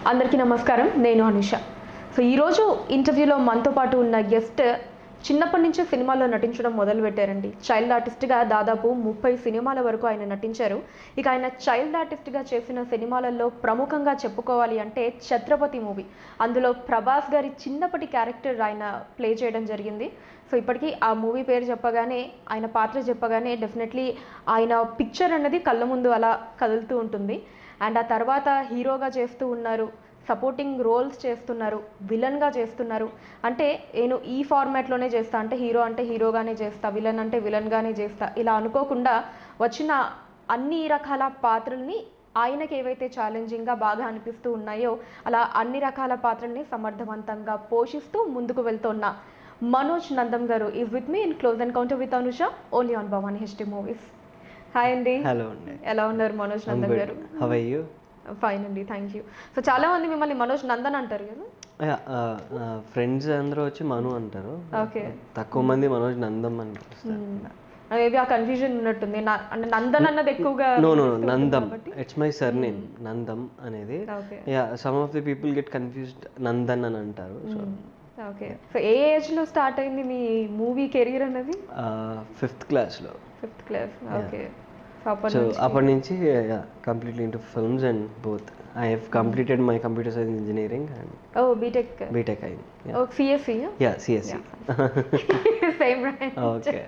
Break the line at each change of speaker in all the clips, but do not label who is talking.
అందరికీ నమస్కారం నేను అనుష సో ఈరోజు ఇంటర్వ్యూలో మనతో పాటు ఉన్న గెస్ట్ చిన్నప్పటి నుంచే సినిమాల్లో నటించడం మొదలు పెట్టారండి చైల్డ్ ఆర్టిస్ట్గా దాదాపు ముప్పై సినిమాల వరకు ఆయన నటించారు ఇక ఆయన చైల్డ్ ఆర్టిస్ట్గా చేసిన సినిమాలలో ప్రముఖంగా చెప్పుకోవాలి అంటే ఛత్రపతి మూవీ అందులో ప్రభాస్ గారి చిన్నప్పటి క్యారెక్టర్ ఆయన ప్లే చేయడం జరిగింది సో ఇప్పటికీ ఆ మూవీ పేరు చెప్పగానే ఆయన పాత్ర చెప్పగానే డెఫినెట్లీ ఆయన పిక్చర్ అన్నది కళ్ళ ముందు అలా కదులుతూ ఉంటుంది అండ్ ఆ తర్వాత హీరోగా చేస్తూ ఉన్నారు సపోర్టింగ్ రోల్స్ చేస్తున్నారు విలన్గా చేస్తున్నారు అంటే నేను ఈ ఫార్మాట్లోనే చేస్తా అంటే హీరో అంటే హీరోగానే చేస్తా విలన్ అంటే విలన్గానే చేస్తా ఇలా అనుకోకుండా వచ్చిన అన్ని రకాల పాత్రల్ని ఆయనకి ఏవైతే ఛాలెంజింగ్గా బాగా అనిపిస్తూ ఉన్నాయో అలా అన్ని రకాల పాత్రల్ని సమర్థవంతంగా పోషిస్తూ ముందుకు వెళ్తున్న మనోజ్ నందం గారు is with me in close encounter with Anusha only on Bhavani HD movies hi అండి
హలో అండి
ఎలా ఉన్నారు మనోజ్
I'm
నందన్
good.
గారు
How are you?
ఫైన్ అండి థ్యాంక్ యూ సో చాలా మంది మిమ్మల్ని మనోజ్ నందన్ అంటారు కదా
Yeah, uh, uh, ఫ్రెండ్స్ అందరూ వచ్చి మను అంటారు
ఓకే
తక్కువ మంది మనోజ్ నందం అని పిలుస్తారు
మేబీ ఆ కన్ఫ్యూజన్ ఉన్నట్టుంది నా- అంటే నందన్ అన్నది ఎక్కువగా
నో నో
వినిపిస్తూ ఉంటుంది
నందం
కాబట్టి.
It's my surname Nandam అనేది
okay
yeah some of the people get confused Nandan అని అంటారు సో
ఓకే సో ఏ ఏజ్ లో స్టార్ట్ అయింది మీ మూవీ కెరీర్ అన్నది
ఫిఫ్త్ క్లాస్లో
ఫిఫ్త్ క్లాస్ ఓకే సో అప్పటి
సో
నుంచి
అప్పటి నుంచి completely into films and both I have completed my computer science engineering and
ఓ బీటెక్
బీటెక్ అయింది
ఓ CSC
yeah CSC
same
okay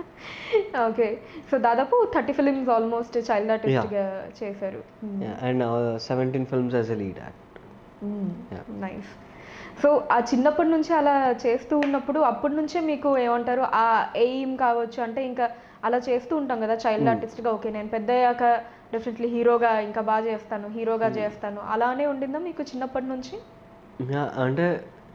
okay so దాదాపు thirty films almost child artist గా చేశారు
and seventeen films as a lead act Yeah.
Nice so ఆ చిన్నప్పటి నుంచి అలా చేస్తూ ఉన్నప్పుడు అప్పటి నుంచే మీకు ఏమంటారు ఆ ఎయిమ్ కావచ్చు అంటే ఇంకా అలా చేస్తూ ఉంటాం కదా చైల్డ్ ఆర్టిస్ట్గా ఓకే నేను పెద్ద అయ్యాక డెఫినెట్లీ హీరోగా ఇంకా బాగా చేస్తాను హీరోగా చేస్తాను అలానే ఉండిందా మీకు చిన్నప్పటి నుంచి
యా, అంటే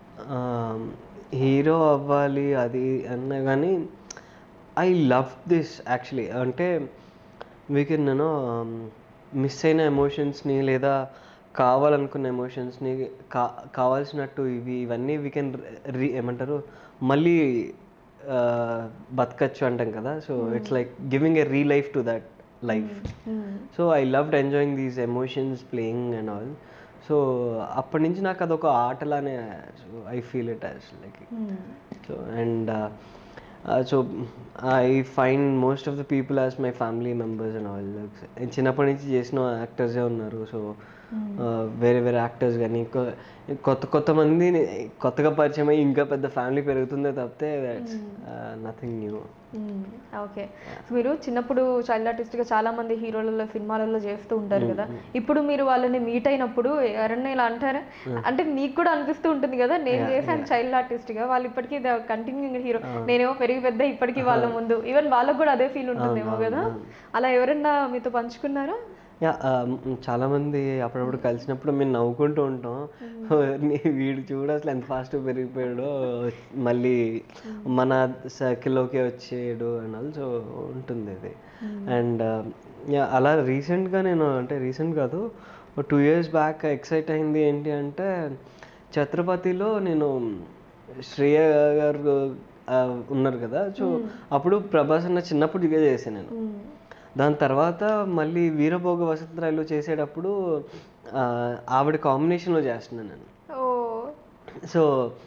హీరో అవ్వాలి అది అన్న కానీ ఐ లవ్ దిస్ యాక్చువల్లీ అంటే వీ కెన్ నేను మిస్ అయిన ఎమోషన్స్ని లేదా కావాలనుకున్న ఎమోషన్స్ని కా కావాల్సినట్టు ఇవి ఇవన్నీ వీ కెన్ రీ ఏమంటారు మళ్ళీ ఆ, బతకచ్చు అంటాం కదా so it's like giving a re life to that life so I loved enjoying these emotions playing and all so అప్పటి నుంచి నాకు అదొక ఆటలానే I feel it as like so and so I find most of the people as my family members and all చిన్నప్పటి నుంచి చేసిన యాక్టర్సే ఉన్నారు so వేరే వేరే యాక్టర్స్ కానీ కొత్త కొత్త మంది కొత్తగా పరిచయం అయ్యి ఇంకా పెద్ద ఫ్యామిలీ పెరుగుతుందే తప్పితే దట్స్ నథింగ్ న్యూ
ఓకే మీరు చిన్నప్పుడు చైల్డ్ ఆర్టిస్ట్గా చాలా మంది హీరోలలో సినిమాలలో చేస్తూ ఉంటారు కదా ఇప్పుడు మీరు వాళ్ళని మీట్ అయినప్పుడు ఎవరన్నా ఇలా అంటారా అంటే మీకు కూడా అనిపిస్తూ ఉంటుంది కదా నేను చేశాను చైల్డ్ ఆర్టిస్ట్గా వాళ్ళు ఇప్పటికీ కంటిన్యూయింగ్ హీరో నేనేమో పెరిగి పెద్ద ఇప్పటికీ వాళ్ళ ముందు ఈవెన్ వాళ్ళకు కూడా అదే ఫీల్ ఉంటుందేమో కదా అలా ఎవరన్నా మీతో పంచుకున్నారా
యా చాలా మంది అప్పుడప్పుడు కలిసినప్పుడు మేము నవ్వుకుంటూ ఉంటాం నీ వీడు చూడు అసలు ఎంత ఫాస్ట్ పెరిగిపోయాడో మళ్ళీ మన సర్కిల్లోకి వచ్చేయడు అండ్ ఆల్సో ఉంటుంది ఇది అండ్ యా అలా రీసెంట్గా నేను అంటే రీసెంట్ కాదు టూ ఇయర్స్ బ్యాక్ ఎక్సైట్ అయింది ఏంటి అంటే ఛత్రపతిలో నేను శ్రేయ గారు ఆ, ఉన్నారు కదా సో అప్పుడు ప్రభాస్ అన్న చిన్నప్పుడు ఇదే చేశాను నేను దాని తర్వాత మళ్ళీ వీరభోగ వసంతరాయలు చేసేటప్పుడు ఆ, ఆవిడ కాంబినేషన్లో చేస్తున్నాను నేను
ఓ
సో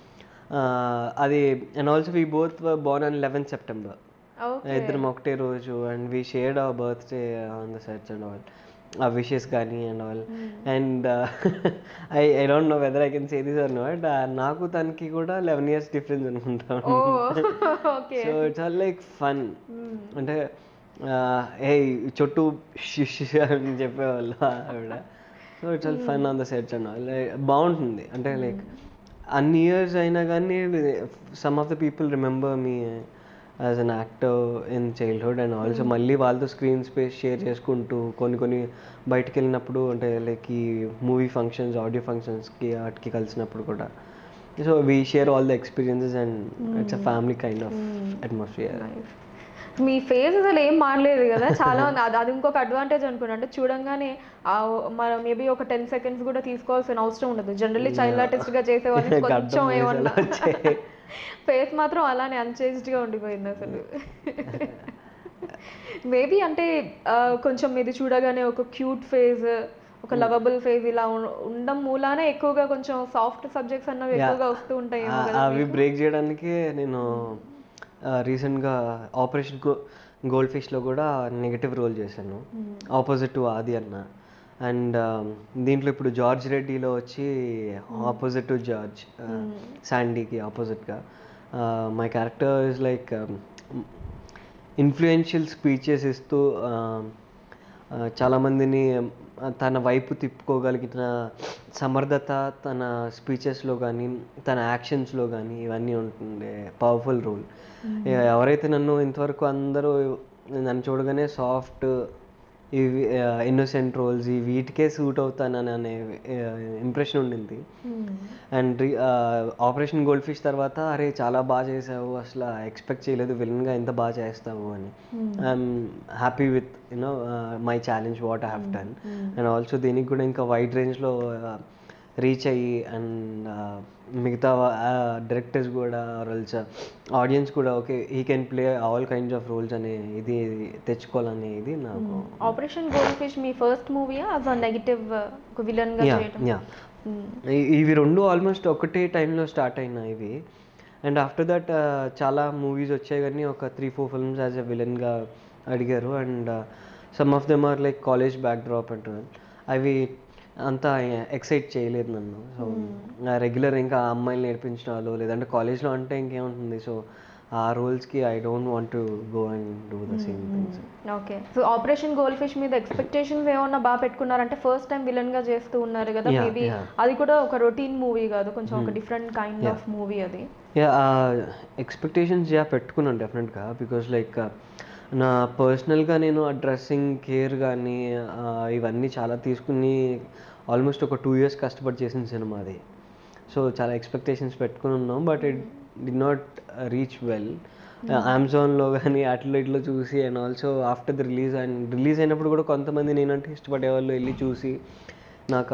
అది and also we both born on eleven September
okay
ఇద్దరం ఒకటే రోజు and we shared our birthday on the sets and all ఆ విషెస్ కానీ and all and I I don't know whether I can say this or not నాకు తనకి కూడా eleven years difference అనుకుంటాను
ఓ okay
so it's all like fun అంటే ఏ చుట్టూ షిష్ అని చెప్పేవాళ్ళు ఆవిడ so it's all fun on the sets and all బాగుంటుంది అంటే లైక్ అన్ని ఇయర్స్ అయినా కానీ some of the people remember me as an actor in childhood and also మళ్ళీ వాళ్ళతో స్క్రీన్ స్పేస్ షేర్ చేసుకుంటూ కొన్ని కొన్ని బయటికి వెళ్ళినప్పుడు అంటే లైక్ ఈ మూవీ ఫంక్షన్స్ ఆడియో ఫంక్షన్స్కి వాటికి కలిసినప్పుడు కూడా so we share all the experiences and it's a family kind of atmosphere
Nice. మీ ఫేస్ అసలు ఏం మారలేదు కదా చాలా ఉంది అది అది ఇంకొక అడ్వాంటేజ్ అనుకున్నా అంటే చూడంగానే ఆ మనం మేబీ ఒక టెన్ సెకండ్స్ కూడా తీసుకోవాల్సిన అవసరం ఉండదు జనరల్లీ చైల్డ్ ఆర్టిస్ట్ గా చేసే వాళ్ళకి కొంచెం ఏమన్నా ఫేస్ మాత్రం అలానే అన్చేంజ్డ్ గా ఉండిపోయింది అసలు మేబీ అంటే ఆ, కొంచెం ఇది చూడగానే ఒక క్యూట్ ఫేస్ ఒక లవబుల్ ఫేజ్ ఇలా ఉం- ఉండడం మూలానే ఎక్కువగా కొంచెం సాఫ్ట్ సబ్జెక్ట్స్ అన్నవి
Yeah.
ఎక్కువగా వస్తూ ఉంటాయి
ఆ- అవి బ్రేక్ చేయడానికి నేను రీసెంట్గా ఆపరేషన్ గోల్డ్ ఫిష్లో కూడా నెగటివ్ రోల్ చేశాను ఆపోజిట్ టు ఆది అన్న అండ్ దీంట్లో ఇప్పుడు జార్జ్ రెడ్డిలో వచ్చి ఆపోజిట్ టు జార్జ్ శాండీకి ఆపోజిట్గా my character is like influential speeches ఇస్తూ uh, ఆ, చాలామందిని ఆ, తన వైపు తిప్పుకోగలిగిన సమర్థత తన స్పీచెస్లో కానీ తన యాక్షన్స్లో కానీ ఇవన్నీ ఉంటుండే పవర్ఫుల్ రోల్ ఎవరైతే నన్ను ఇంతవరకు అందరూ నన్ను చూడగానే సాఫ్ట్ ఇవి ఇన్నోసెంట్ రోల్స్ ఈ వీటికే సూట్ అవుతానని అనే ఇంప్రెషన్ ఉండింది అండ్ ఆపరేషన్ గోల్డ్ ఫిష్ తర్వాత అరే చాలా బాగా చేసావు అసలు ఎక్స్పెక్ట్ చేయలేదు విలన్గా ఎంత బాగా చేస్తావు అని I'm happy with you know my challenge what I have done and also దీనికి కూడా ఇంకా వైడ్ రేంజ్లో రీచ్ అయ్యి అండ్ మిగతా డైరెక్టర్స్ కూడా ఆల్స్ ఆడియన్స్ కూడా ఓకే ఈ can play all kinds of roles అనే ఇది తెచ్చుకోవాలనే ఇది నాకు
ఆపరేషన్ గోల్డ్ ఫిష్ మీ ఫస్ట్ మూవీయా యాజ్ అ నెగిటివ్ ఒక విలన్ గా
యా
చేయడం
యా ఇవి రెండు ఆల్మోస్ట్ ఒకటే టైంలో స్టార్ట్ అయినాయి ఇవి అండ్ ఆఫ్టర్ దట్ చాలా మూవీస్ వచ్చాయి కానీ ఒక three four films as a విలన్గా అడిగారు and some of them are like college backdrop and అవి అంతా ఎక్సైట్ చేయలేదు నన్ను సో రెగ్యులర్ ఇంకా అమ్మాయిలు నేర్పించిన వాళ్ళు లేదంటే కాలేజ్లో అంటే ఇంకేముంటుంది సో ఆ రోల్స్కి I don't want to go and do the same things
okay so operation gold fish మీద ఎక్స్పెక్టేషన్స్ ఏమన్నా బాగా పెట్టుకున్నారంటే ఫస్ట్ టైం విలన్ గా చేస్తూ ఉన్నారు కదా
Yeah,
మేబీ
yeah.
అది కూడా ఒక రొటీన్ మూవీ కాదు కొంచెం ఒక డిఫరెంట్ కైండ్ ఆఫ్ మూవీ అది
యా ఎక్స్పెక్టేషన్స్ యా పెట్టుకున్నాను డెఫినెట్గా బికాస్ లైక్ నా పర్సనల్గా నేను ఆ డ్రెస్సింగ్ కేర్ కానీ ఇవన్నీ చాలా తీసుకుని ఆల్మోస్ట్ ఒక టూ ఇయర్స్ కష్టపడి చేసిన సినిమా అది సో చాలా ఎక్స్పెక్టేషన్స్ పెట్టుకుని ఉన్నాం but it did not reach well అమెజాన్లో కానీ అట్లా ఇట్లా చూసి and also after the release and release అయినప్పుడు కూడా కొంతమంది నేనంటే ఇష్టపడే వాళ్ళు వెళ్ళి చూసి నాకు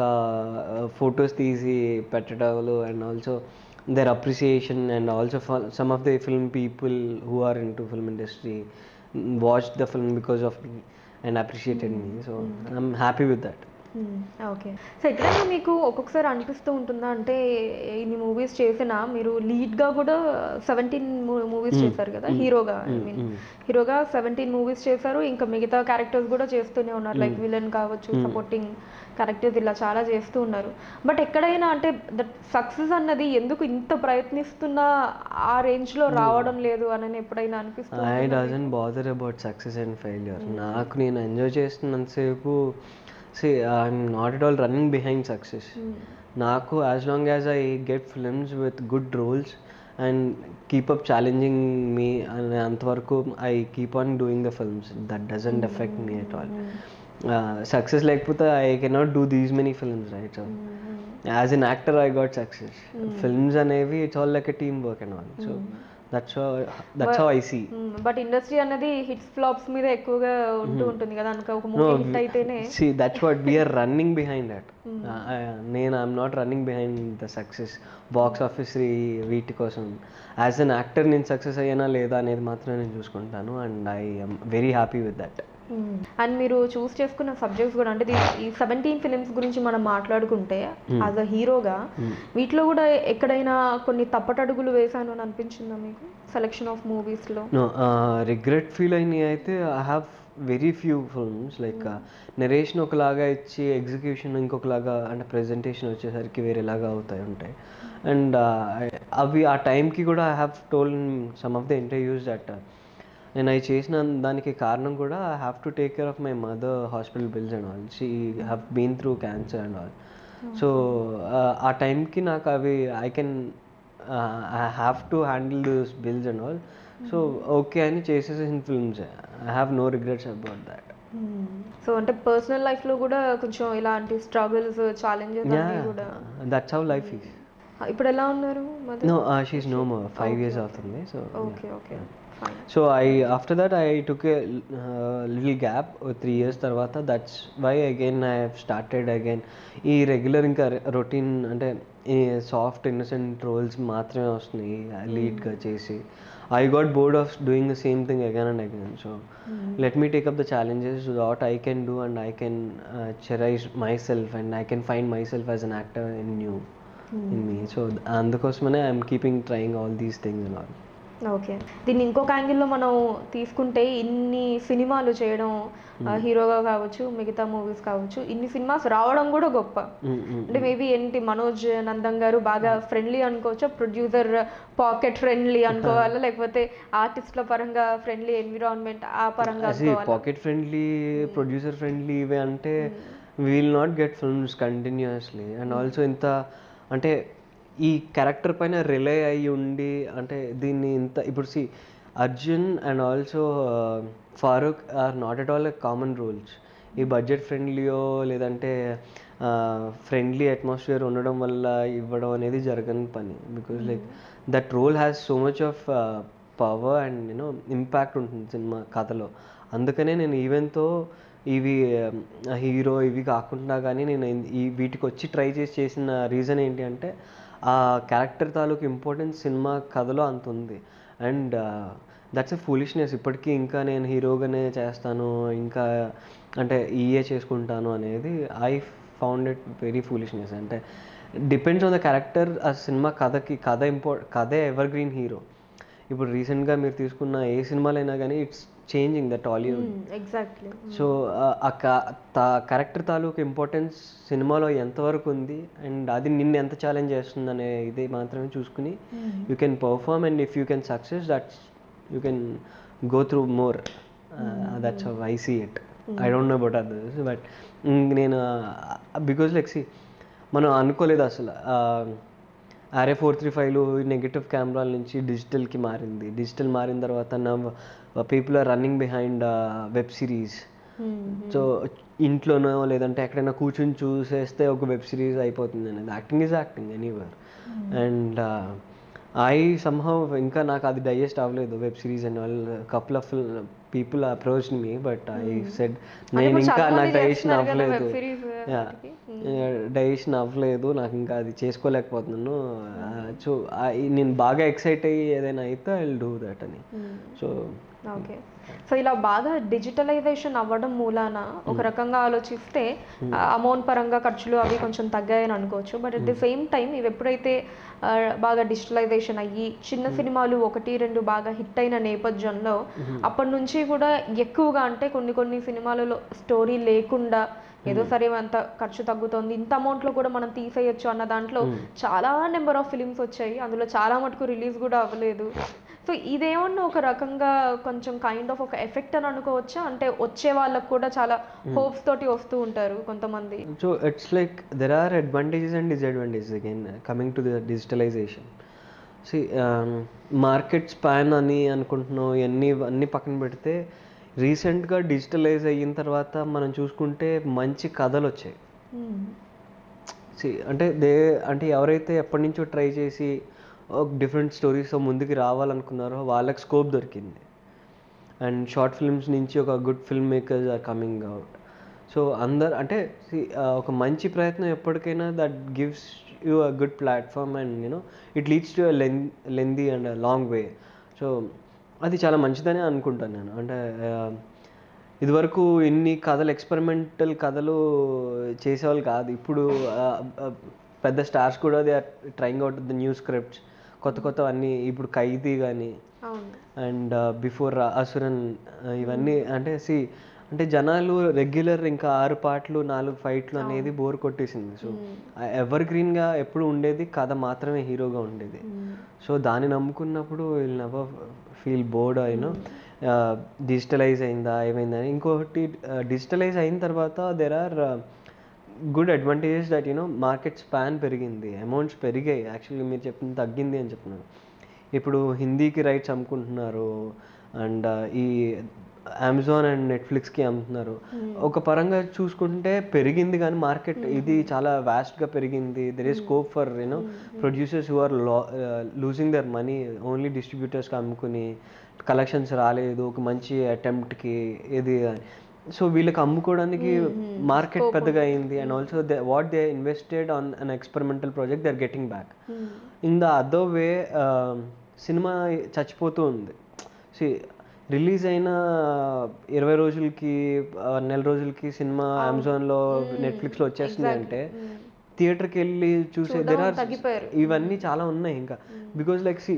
ఫొటోస్ తీసి పెట్టడాలు and also their appreciation and also for some of the film people who are into film industry mm, watched the film because of me and appreciated me so i'm happy with that
okay so ఎక్కడైనా మీకు ఒక్కొక్కసారి అనిపిస్తూ ఉంటుందా అంటే ఇన్ని movies చేసినా మీరు లీడ్గా కూడా సెవెంటీన్ మూవీస్ చేశారు కదా హీరోగా ఐ మీన్ హీరోగా సెవెంటీన్ మూవీస్ చేశారు ఇంకా మిగతా క్యారెక్టర్స్ కూడా చేస్తూనే ఉన్నారు లైక్ విలన్ కావచ్చు సపోర్టింగ్ క్యారెక్టర్స్ ఇలా చాలా చేస్తూ ఉన్నారు బట్ ఎక్కడైనా అంటే దట్ సక్సెస్ అన్నది ఎందుకు ఇంత ప్రయత్నిస్తున్నా ఆ రేంజ్ లో రావడం లేదు అని ఎప్పుడైనా అనిపిస్తుంది
I doesn't bother about success and failure నాకు నేను ఎంజాయ్ చేస్తున్నంతసేపు see I'm not at all running behind success నాకు as long as I get films with good roles and keep up challenging me అనే అంతవరకు I keep on doing the films that doesn't effect me at all success లేకపోతే I cannot do these many films right so as an actor I got success films అనేవి it's all like a team work and all so that's that's how I see
but industry అనేది hits flops మీద ఎక్కువగా ఉంటూ ఉంటుంది కదా అనుక ఒక movie hit అయితేనే
see that's what we're running behind that నేను I'm not running behind the success box office వీటి కోసం యాజ్ అన్ యాక్టర్ నేను సక్సెస్ అయ్యానా లేదా అనేది మాత్రం నేను చూసుకుంటాను and I am very happy with that
and మీరు చూస్ చేసుకున్న సబ్జెక్ట్స్ కూడా అంటే దీ- ఈ సెవెంటీన్ ఫిలిమ్స్ గురించి మనం మాట్లాడుకుంటే యాజ్ అ హీరోగా వీటిలో కూడా ఎక్కడైనా కొన్ని తప్పటడుగులు వేశాను అని అనిపించిందా మీకు సెలెక్షన్ ఆఫ్ మూవీస్ లో
నో రిగ్రెట్ ఫీల్ అయినవి అయితే I have very few films like narration ఒకలాగా ఇచ్చి ఎగ్జిక్యూషన్ ఇంకొకలాగా అంటే ప్రెజెంటేషన్ వచ్చేసరికి వేరేలాగా అవుతాయి ఉంటాయి అండ్ అవి ఆ టైంకి కూడా I have told some of the interviews that నేను అవి చేసిన దానికి కారణం కూడా I have to take care of my mother hospital bills and all she have been through cancer and all so ఆ టైంకి నాకు అవి I can I have to handle this bills and all so okay అని చేసేసిన films I have no regrets about that
so అంటే personal life లో కూడా కొంచెం ఇలాంటి స్ట్రగుల్స్ ఛాలెంజెస్ అన్ని కూడా
దట్స్ హౌ లైఫ్ ఈస్
ఇప్పుడు ఎలా ఉన్నారు mother
no she's no more five years అవుతుంది so
okay okay fine
so I after that I took a little gap three years తర్వాత that's why again I have started again ఈ regular ఇంకా routine అంటే ఈ soft innocent roles మాత్రమే వస్తున్నాయి లీడ్గా చేసి I got bored of doing the same thing again and again so let me take up the challenges what i can do and i can uh, cherish myself and i can find myself as an actor in new in me so అందుకోసమనే I'm keeping trying all these things and all
okay దీన్ని ఇంకొక యాంగిల్లో మనం తీసుకుంటే ఇన్ని సినిమాలు చేయడం ఆ, హీరోగా కావచ్చు మిగతా మూవీస్ కావచ్చు ఇన్ని సినిమాస్ రావడం కూడా గొప్ప అంటే మేబీ ఏంటి మనోజ్ నందన్ గారు బాగా ఫ్రెండ్లీ అనుకోవచ్చా ప్రొడ్యూసర్ పాకెట్ ఫ్రెండ్లీ అనుకోవాలా లేకపోతే ఆర్టిస్ట్ల పరంగా ఫ్రెండ్లీ ఎన్విరాన్మెంట్ ఆ పరంగా అనుకోవాలా
పాకెట్ ఫ్రెండ్లీ ప్రొడ్యూసర్ ఫ్రెండ్లీ ఇవే అంటే will not get films continuously and also ఇంత అంటే ఈ క్యారెక్టర్ పైన రిలే అయ్యి ఉండి అంటే దీన్ని ఇంత ఇప్పుడు see Arjun and also Farooq are not at all common roles ఈ బడ్జెట్ ఫ్రెండ్లీయో లేదంటే ఫ్రెండ్లీ అట్మాస్ఫియర్ ఉండడం వల్ల ఇవ్వడం అనేది జరగని పని because like that role has so much of power and you know impact ఉంటుంది సినిమా కథలో అందుకనే నేను ఈవెన్తో ఇవి హీరో ఇవి కాకుండా కానీ నేను ఇన్- ఈ వీటికి వచ్చి ట్రై చేసి చేసిన రీజన్ ఏంటి అంటే ఆ క్యారెక్టర్ తాలూకు ఇంపార్టెన్స్ సినిమా కథలో అంత ఉంది అండ్ దట్స్ ఎ ఫూలిష్నెస్ ఇప్పటికీ ఇంకా నేను హీరోగానే చేస్తాను ఇంకా అంటే ఈఏ చేసుకుంటాను అనేది I found it very foolishness అంటే డిపెండ్స్ ఆన్ ద క్యారెక్టర్ ఆ సినిమా కథకి కథ ఇంపా కథే ఎవర్ గ్రీన్ హీరో ఇప్పుడు రీసెంట్గా మీరు తీసుకున్న ఏ సినిమాలైనా కానీ it's changing the Tollywood
exactly
so ఆ క్యారెక్టర్ తాలూకు ఇంపార్టెన్స్ సినిమాలో ఎంతవరకు ఉంది అండ్ అది నిన్ను ఎంత ఛాలెంజ్ చేస్తుంది అనే ఇది మాత్రమే చూసుకుని you can perform and if you can success that's you can go through more that's I see it I don't know about others but నేను బికాజ్ లైక్ సి మనం అనుకోలేదు అసలు ఆర్ఏ ఫోర్ త్రీ ఫైవ్లు నెగిటివ్ కెమెరాల నుంచి డిజిటల్కి మారింది డిజిటల్ మారిన తర్వాత now people are running behind web series so ఇంట్లోనో లేదంటే ఎక్కడైనా కూర్చొని చూసేస్తే ఒక వెబ్ సిరీస్ అయిపోతుంది అనేది acting is acting anywhere and I somehow ఇంకా నాకు అది డైజెస్ట్ అవ్వలేదు web series and all couple of people approach me but I said నేను
ఇప్పుడు
ఇంకా
చాలా
నాకు
మంది
డైజెషన్
చేస్తున్నారు కదా
అవ్వలేదు
web series వాటికి.
డైజెషన్ అవ్వలేదు నాకు ఇంకా అది చేసుకోలేకపోతున్నాను సో నేను బాగా ఎక్సైట్ అయ్యి ఏదైనా అయితే ఐ విల్ డూ దట్ అని సో
ఓకే సో ఇలా బాగా డిజిటలైజేషన్ అవ్వడం మూలాన ఒక రకంగా ఆలోచిస్తే అమౌంట్ పరంగా ఖర్చులు అవి కొంచెం తగ్గాయని అనుకోవచ్చు but at the same time ఇవి ఎప్పుడైతే ఆ, బాగా డిజిటలైజేషన్ అయ్యి చిన్న సినిమాలు ఒకటి రెండు బాగా హిట్ అయిన నేపథ్యంలో అప్పటి నుంచి కూడా ఎక్కువగా అంటే కొన్ని కొన్ని సినిమాలలో స్టోరీ లేకుండా ఏదో సరే అంత ఖర్చు తగ్గుతోంది ఇంత అమౌంట్ లో కూడా మనం తీసేయొచ్చు అన్న దాంట్లో చాలా నెంబర్ ఆఫ్ ఫిలిమ్స్ వచ్చాయి అందులో చాలా మటుకు రిలీజ్ కూడా అవ్వలేదు సో ఇదేమన్నా ఒక రకంగా కొంచెం కైండ్ ఆఫ్ ఒక ఎఫెక్ట్ అని అనుకోవచ్చా అంటే వచ్చే వాళ్ళకు కూడా చాలా హోప్స్ తోటి వస్తూ ఉంటారు కొంతమంది
so it's like there are advantages and disadvantages again coming to the digitalization see market span అని అనుకుంటున్నాం ఇవన్నీ అన్నీ పక్కన పెడితే రీసెంట్గా డిజిటలైజ్ అయిన తర్వాత మనం చూసుకుంటే మంచి కథలు వచ్చాయి సి అంటే దే అంటే ఎవరైతే ఎప్పటి నుంచో ట్రై చేసి ఒక డిఫరెంట్ స్టోరీస్తో ముందుకు రావాలనుకున్నారో వాళ్ళకి స్కోప్ దొరికింది అండ్ షార్ట్ ఫిల్మ్స్ నుంచి ఒక good film makers are coming out so అందరు అంటే see, ఆ, ఒక మంచి ప్రయత్నం ఎప్పటికైనా that gives you a good platform and you know it leads to లెన్ lengthy and long way so అది చాలా మంచిదని అనుకుంటాను నేను అంటే ఆ, ఇదివరకు ఇన్ని కథలు ఎక్స్పెరిమెంటల్ కథలు చేసేవాళ్ళు కాదు ఇప్పుడు ఆ, ఆ, పెద్ద స్టార్స్ కూడా they are trying out the new scripts కొత్త కొత్త అన్నీ ఇప్పుడు ఖైదీ కానీ
అవును
అండ్ బిఫోర్ అసురన్ ఇవన్నీ అంటే సి అంటే జనాలు రెగ్యులర్ ఇంకా ఆరు పాటలు నాలుగు ఫైట్లు అనేది బోర్ కొట్టేసింది సో ఎవర్ గ్రీన్గా ఎప్పుడు ఉండేది కథ మాత్రమే హీరోగా ఉండేది సో దాన్ని నమ్ముకున్నప్పుడు విల్ నెవర్ ఫీల్ బోర్డ్ అయినో డిజిటలైజ్ అయిందా ఏమైందా అని. ఇంకొకటి డిజిటలైజ్ అయిన తర్వాత there are good advantages that you know market span పెరిగింది అమౌంట్స్ పెరిగాయి యాక్చువల్లీ మీరు చెప్పింది తగ్గింది అని చెప్తున్నాను ఇప్పుడు హిందీకి రైట్స్ అమ్ముకుంటున్నారు అండ్ ఈ అమెజాన్ అండ్ నెట్ఫ్లిక్స్కి అమ్ముతున్నారు ఒక పరంగా చూసుకుంటే పెరిగింది కానీ మార్కెట్ ఇది చాలా వాస్ట్గా పెరిగింది there is scope for you know producers who are losing their money only డిస్ట్రిబ్యూటర్స్కి అమ్ముకుని కలెక్షన్స్ రాలేదు ఒక మంచి అటెంప్ట్కి ఇది సో వీళ్ళకి అమ్ముకోవడానికి మార్కెట్ పెద్దగా అయింది and also they what they invested on an experimental project they are getting back in the other way cinema చచ్చిపోతూ ఉంది సి రిలీజ్ అయిన ఇరవై రోజులకి ఆ, నెల రోజులకి సినిమా అమెజాన్లో నెట్ఫ్లిక్స్లో వచ్చేస్తుంది అంటే థియేటర్కి వెళ్ళి చూసే
చూడడం
దెర్ ఆర్
తగ్గిపోయారు.
ఇవన్నీ చాలా ఉన్నాయి ఇంకా బికాజ్ లైక్ సి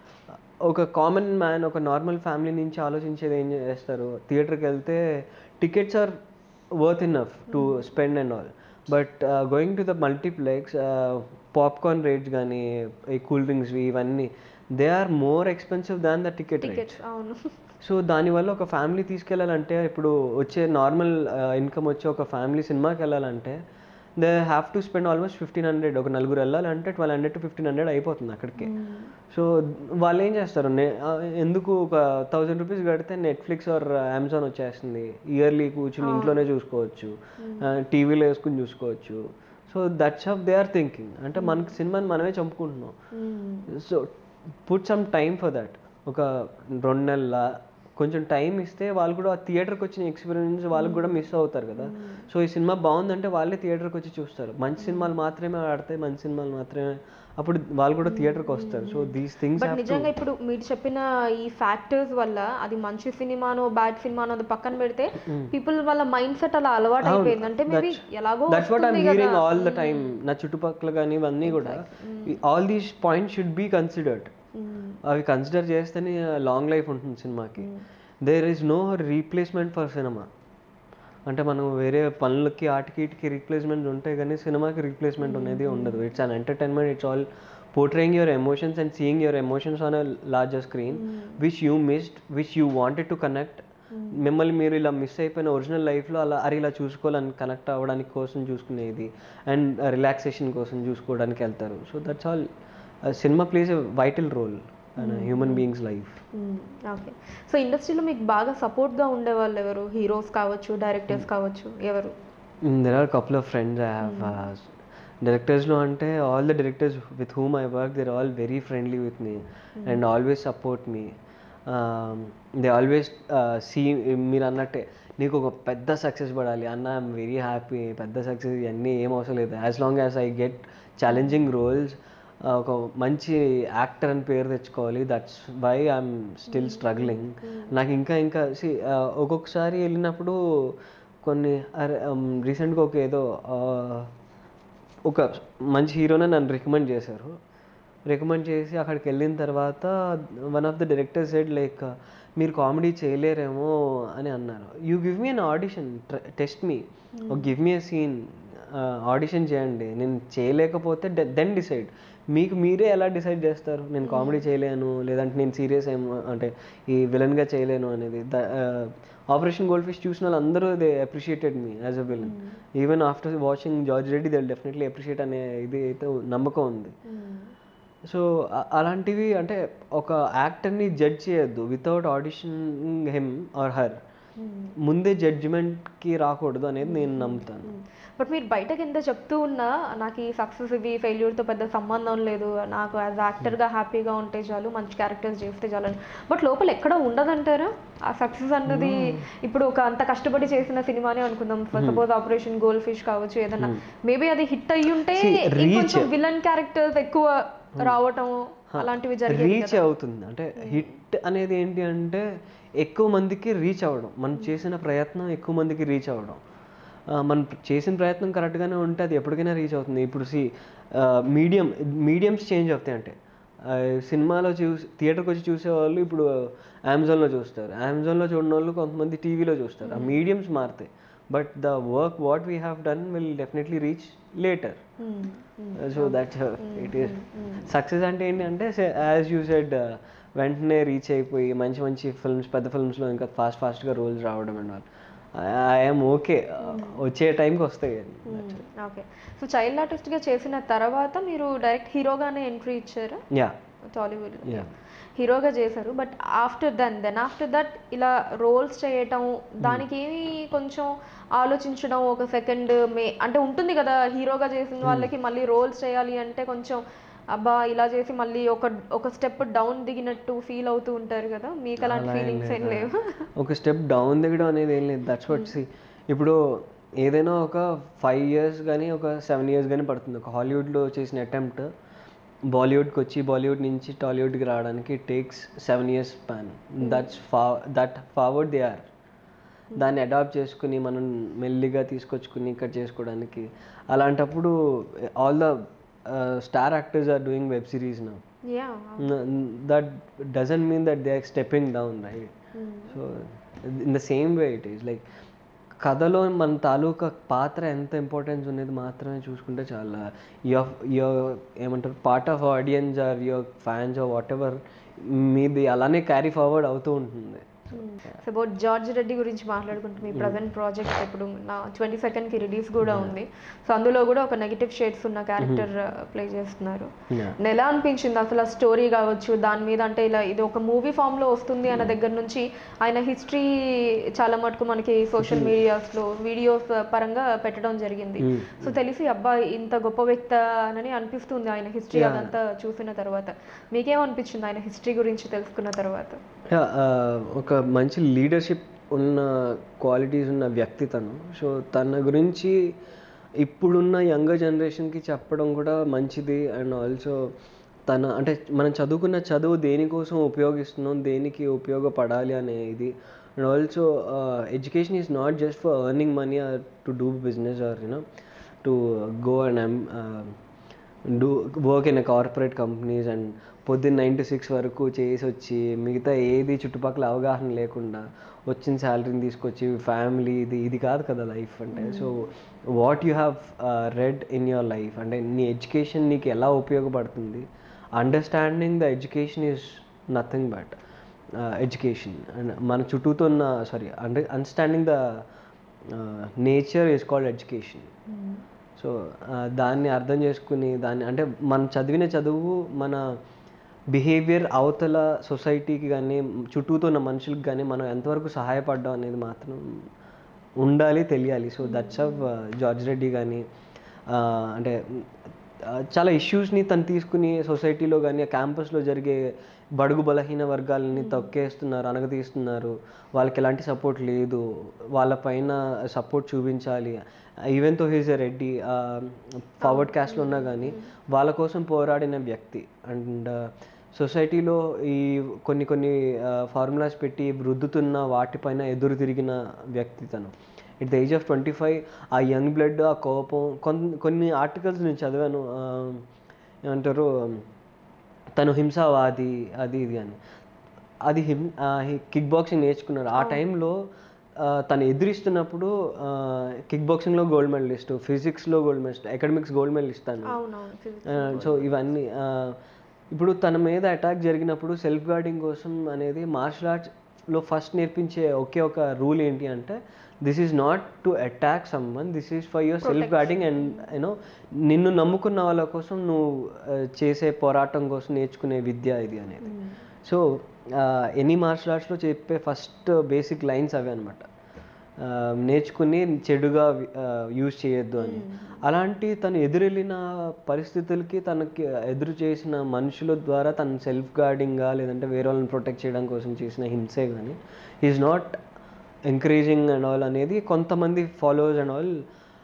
ఒక కామన్ మ్యాన్ ఒక నార్మల్ ఫ్యామిలీ నుంచి ఆలోచించేది ఏం చేస్తారు థియేటర్కి వెళ్తే tickets are worth enough to spend and all but going to the multiplex popcorn rates కానీ ఈ కూల్ డ్రింక్స్వి ఇవన్నీ they are more expensive than the ticket rates
tickets అవును
సో దానివల్ల ఒక ఫ్యామిలీ తీసుకెళ్ళాలంటే ఇప్పుడు వచ్చే నార్మల్ ఇన్కమ్ వచ్చే ఒక ఫ్యామిలీ సినిమాకి వెళ్ళాలంటే they have to spend almost fifteen hundred ఒక నలుగురు వెళ్ళాలంటే twelve hundred to fifteen hundred అయిపోతుంది అక్కడికి సో వాళ్ళు ఏం చేస్తారు నే- ఆ, ఎందుకు ఒక థౌజండ్ రూపీస్ కడితే నెట్ఫ్లిక్స్ ఆర్ అమెజాన్ వచ్చేస్తుంది ఇయర్లీ కూర్చుని ఇంట్లోనే చూసుకోవచ్చు టీవీలో వేసుకుని చూసుకోవచ్చు so that's of they are thinking అంటే మనకి సినిమాని మనమే చంపుకుంటున్నాం so put some time for that ఒక రెండు నెలల కొంచెం టైం ఇస్తే వాళ్ళు కూడా ఆ థియేటర్కి వచ్చిన ఎక్స్పీరియన్స్ వాళ్ళకి కూడా మిస్ అవుతారు కదా సో ఈ సినిమా బాగుందంటే వాళ్ళే థియేటర్కి వచ్చి చూస్తారు మంచి సినిమాలు మాత్రమే ఆడతాయి మంచి సినిమాలు మాత్రమే అప్పుడు వాళ్ళు కూడా థియేటర్కి వస్తారు సో దీస్ థింగ్స్
బట్ నిజంగా ఇప్పుడు మీరు చెప్పిన ఈ ఫ్యాక్టర్స్ వల్ల అది మంచి సినిమానో బ్యాడ్ సినిమానో అది పక్కన పెడితే పీపుల్ వాళ్ళ మైండ్ సెట్ అలా అలవాటు అయిపోయింది అంటే మేబీ ఎలాగో
దట్స్ వాట్ ఐమ్
వస్తుంది
హియరింగ్
కదా.
ఆల్ ద టైమ్ నా చుట్టుపక్కల కానీ ఇవన్నీ కూడా all these points should be considered
mm.
అవి కన్సిడర్ చేస్తేనే లాంగ్ లైఫ్ ఉంటుంది సినిమాకి there is no replacement for cinema అంటే మనం వేరే పనులకి ఆటికి ఇటుకి రీప్లేస్మెంట్ ఉంటాయి కానీ సినిమాకి రీప్లేస్మెంట్ అనేది ఉండదు it's an entertainment it's all portraying your emotions and seeing your emotions on a larger screen which you missed which you wanted to connect మిమ్మల్ని మీరు ఇలా మిస్ అయిపోయిన ఒరిజినల్ లైఫ్లో అలా అరే ఇలా చూసుకోవాలని కనెక్ట్ అవ్వడానికి కోసం చూసుకునేది అండ్ రిలాక్సేషన్ కోసం చూసుకోవడానికి వెళ్తారు so that's all cinema plays a vital role human beings life
okay so ఇండస్ట్రీలో మీకు బాగా సపోర్ట్గా ఉండే వాళ్ళు ఎవరు హీరోస్ కావచ్చు డైరెక్టర్స్ కావచ్చు ఎవరు
there are couple of friends I have డైరెక్టర్స్లో అంటే all the directors with whom I work they're all very friendly with me and always support me they always see మీరు అన్నట్టే నీకు ఒక పెద్ద సక్సెస్ పడాలి అన్న ఐఎమ్ వెరీ హ్యాపీ పెద్ద సక్సెస్ ఇవన్నీ ఏం అవసరం లేదు as long as I get challenging roles ఒక మంచి యాక్టర్ అని పేరు తెచ్చుకోవాలి that's why I'm still struggling నాకు ఇంకా ఇంకా see, uh, ఒక్కొక్కసారి వెళ్ళినప్పుడు కొన్ని అరే రీసెంట్గా ఒక ఏదో uh, ఒక మంచి హీరోనే నన్ను రికమెండ్ చేశారు రికమెండ్ చేసి అక్కడికి వెళ్ళిన తర్వాత one of the director said like మీరు కామెడీ చేయలేరేమో అని అన్నారు you give me an audition test me give me a scene audition చేయండి నేను చేయలేకపోతే దెన్ డిసైడ్ మీకు మీరే ఎలా డిసైడ్ చేస్తారు నేను కామెడీ చేయలేను లేదంటే నేను సీరియస్ ఏమో అంటే ఈ విలన్గా చేయలేను అనేది ఆపరేషన్ గోల్డ్ ఫిష్ చూసిన వాళ్ళు అందరూ they appreciated me as a villain even after watching George Reddy they definitely appreciate అనే ఇది అయితే నమ్మకం ఉంది సో అలాంటివి అంటే ఒక యాక్టర్ని జడ్జ్ చేయొద్దు without audition him or her ముందే జడ్జిమెంట్కి రాకూడదు అనేది నేను నమ్ముతాను
బట్ మీరు బయటకి ఎంత చెప్తూ ఉన్నా నాకు ఈ సక్సెస్ ఇవి ఫెయిల్యూర్తో పెద్ద సంబంధం లేదు నాకు యాజ్ యాక్టర్గా హ్యాపీగా ఉంటే చాలు మంచి క్యారెక్టర్స్ చేస్తే చాలు అని బట్ లోపల ఎక్కడ ఉండదంటారా ఆ సక్సెస్ అన్నది ఇప్పుడు ఒక అంత కష్టపడి చేసిన సినిమానే అనుకుందాం సపోజ్ ఆపరేషన్ గోల్డ్ ఫిష్ కావచ్చు ఏదన్నా మేబీ అది హిట్ అయ్యి ఉంటే
See, reach.
ఇంకొంచెం విలన్ క్యారెక్టర్స్ ఎక్కువ రావటం అలాంటివి జరిగేది
రీచ్ అవుతుంది అంటే హిట్ అనేది ఏంటి అంటే ఎక్కువ మందికి రీచ్ అవ్వడం మనం చేసిన ప్రయత్నం ఎక్కువ మందికి రీచ్ అవ్వడం ఆ, మనం చేసిన ప్రయత్నం కరెక్ట్గానే ఉంటే అది ఎప్పటికైనా రీచ్ అవుతుంది ఇప్పుడు సి మీడియం మీడియంస్ చేంజ్ అవుతాయి అంటే ఆ, సినిమాలో చూసి థియేటర్కి వచ్చి చూసేవాళ్ళు ఇప్పుడు అమెజాన్లో చూస్తారు అమెజాన్లో చూడని వాళ్ళు కొంతమంది టీవీలో చూస్తారు ఆ మీడియంస్ మారుతాయి but the work what we have done will definitely reach later so that it is success అంటే ఏంటి అంటే యాజ్ యూ సెడ్ వెంటనే రీచ్ అయిపోయి మంచి మంచి ఫిల్మ్స్ పెద్ద ఫిల్మ్స్లో ఇంకా ఫాస్ట్ ఫాస్ట్గా రోల్స్ రావడం అండ్ వాళ్ళు ఐఎమ్ ఓకే వచ్చే టైంకి వస్తాయి
ఓకే సో చైల్డ్ ఆర్టిస్ట్గా చేసిన తర్వాత మీరు డైరెక్ట్ హీరోగానే ఎంట్రీ ఇచ్చారా
యా
టాలీవుడ్
యా
హీరోగా చేశారు but after then then after that ఇలా రోల్స్ చేయటం దానికి ఏమి కొంచెం ఆలోచించడం ఒక సెకండ్ మే అంటే ఉంటుంది కదా హీరోగా చేసిన వాళ్ళకి మళ్ళీ రోల్స్ చేయాలి అంటే కొంచెం అబ్బా ఇలా చేసి మళ్ళీ ఒక ఒక స్టెప్ డౌన్ దిగినట్టు ఫీల్ అవుతూ ఉంటారు కదా మీకు అలాంటి ఫీలింగ్స్ ఏం లేవు
ఒక స్టెప్ డౌన్ దిగడం అనేది ఏం లేదు దట్స్ వాట్ సి ఇప్పుడు ఏదైనా ఒక ఫైవ్ ఇయర్స్ కానీ ఒక సెవెన్ ఇయర్స్ కానీ పడుతుంది ఒక హాలీవుడ్లో చేసిన అటెంప్ట్ బాలీవుడ్కి వచ్చి బాలీవుడ్ నుంచి టాలీవుడ్కి రావడానికి takes seven years span that's ఫా దట్ ఫార్వర్డ్ దే ఆర్ దాన్ని అడాప్ట్ చేసుకుని మనం మెల్లిగా తీసుకొచ్చుకుని ఇక్కడ చేసుకోవడానికి అలాంటప్పుడు all the star actors are doing web series నా
yeah
that doesn't mean that they are stepping down right so in the same way it is like కథలో మన తాలూకా పాత్ర ఎంత ఇంపార్టెన్స్ ఉన్నది మాత్రమే చూసుకుంటే చాలా యువర్ యువర్ ఏమంటారు part of audience or your fans or whatever మీది అలానే క్యారీ ఫార్వర్డ్ అవుతూ ఉంటుంది
సో అబౌట్ జార్జ్ రెడ్డి గురించి మాట్లాడుకుంటే మీ ప్రజెంట్ ప్రాజెక్ట్ ఇప్పుడు నా ట్వంటీ సెకండ్కి రిలీజ్ కూడా ఉంది సో అందులో కూడా ఒక నెగిటివ్ షేడ్స్ ఉన్న క్యారెక్టర్ ప్లే చేస్తున్నారు
Yeah.
ఎలా అనిపించింది అసలు ఆ స్టోరీ కావచ్చు దాని మీద అంటే ఇలా ఇది ఒక మూవీ ఫామ్లో వస్తుంది అన్న దగ్గర నుంచి ఆయన హిస్టరీ చాలా మటుకు మనకి సోషల్ మీడియాస్లో వీడియోస్ పరంగా పెట్టడం జరిగింది
Mm.
సో తెలిసి అబ్బా ఇంత గొప్ప వ్యక్తి అని అనిపిస్తుంది ఆయన హిస్టరీ
Yeah.
అదంతా చూసిన తర్వాత మీకేమనిపించింది ఆయన హిస్టరీ గురించి తెలుసుకున్న తర్వాత
Yeah, uh, ఒక మంచి లీడర్షిప్ ఉన్న క్వాలిటీస్ ఉన్న వ్యక్తి తను సో తన గురించి ఇప్పుడున్న యంగర్ జనరేషన్కి చెప్పడం కూడా మంచిది అండ్ ఆల్సో తన అంటే మనం చదువుకున్న చదువు దేనికోసం ఉపయోగిస్తున్నాం దేనికి ఉపయోగపడాలి అనే ఇది and also education is not just for earning money or to do business or you know to go and do work in corporate companies and పొద్దున్న నైన్ టు సిక్స్ వరకు చేసి వచ్చి మిగతా ఏది చుట్టుపక్కల అవగాహన లేకుండా వచ్చిన శాలరీని తీసుకొచ్చి ఫ్యామిలీ ఇది ఇది కాదు కదా లైఫ్ అంటే so what you have read in your life అంటే నీ ఎడ్యుకేషన్ నీకు ఎలా ఉపయోగపడుతుంది understanding the education is nothing but education and మన చుట్టూతో ఉన్న sorry under understanding the nature is called education so ఆ, దాన్ని అర్థం చేసుకుని దాన్ని అంటే మనం చదివిన చదువు మన బిహేవియర్ అవతల సొసైటీకి కానీ చుట్టూతో ఉన్న మనుషులకు కానీ మనం ఎంతవరకు సహాయపడ్డాం అనేది మాత్రం ఉండాలి తెలియాలి so that's of George Reddy కానీ అంటే ఆ, చాలా ఇష్యూస్ని తను తీసుకుని సొసైటీలో కానీ క్యాంపస్లో జరిగే బడుగు బలహీన వర్గాలని తొక్కేస్తున్నారు అనగతీస్తున్నారు వాళ్ళకి ఎలాంటి సపోర్ట్ లేదు వాళ్ళపైన సపోర్ట్ చూపించాలి even though he's a Reddy forward క్యాస్ట్లో ఉన్నా కానీ వాళ్ళ కోసం పోరాడిన వ్యక్తి అండ్ సొసైటీలో ఈ కొన్ని కొన్ని ఫార్ములాస్ పెట్టి రుద్దుతున్న వాటిపైన ఎదురు తిరిగిన వ్యక్తి తను it the age of twenty five ఆ యంగ్ బ్లడ్ ఆ కోపం కొన్ని కొన్ని ఆర్టికల్స్ నేను చదివాను ఆ, ఏమంటారు తను హింసావాది అది ఇది అని అది హిం కిక్ బాక్సింగ్ నేర్చుకున్నాడు ఆ టైంలో తను ఎదురిస్తున్నప్పుడు కిక్ బాక్సింగ్లో గోల్డ్ మెడలిస్ట్ ఫిజిక్స్లో gold medallist academics gold medallist తను
అవునవును physics.
సో ఇవన్నీ ఆ, ఇప్పుడు తన మీద అటాక్ జరిగినప్పుడు సెల్ఫ్ గార్డింగ్ కోసం అనేది మార్షల్ ఆర్ట్స్లో ఫస్ట్ నేర్పించే ఒకే ఒక రూల్ ఏంటి అంటే this is not to attack someone this is for yourself guarding and you know నిన్ను నమ్ముకున్న వాళ్ళ కోసం నువ్వు ఆ, చేసే పోరాటం కోసం నేర్చుకునే విద్య ఇది అనేది
Mm.
సో ఎనీ మార్షల్ ఆర్ట్స్లో చెప్పే ఫస్ట్ బేసిక్ లైన్స్ అవే అనమాట నేర్చుకుని చెడుగా యూజ్ చేయొద్దు అని అలాంటి తను ఎదురెళ్ళిన పరిస్థితులకి తనకి ఎదురు చేసిన మనుషుల ద్వారా తను సెల్ఫ్ గార్డింగ్గా లేదంటే వేరే వాళ్ళని ప్రొటెక్ట్ చేయడం కోసం చేసిన హింసే కానీ is not encouraging and all అనేది కొంతమంది followers and all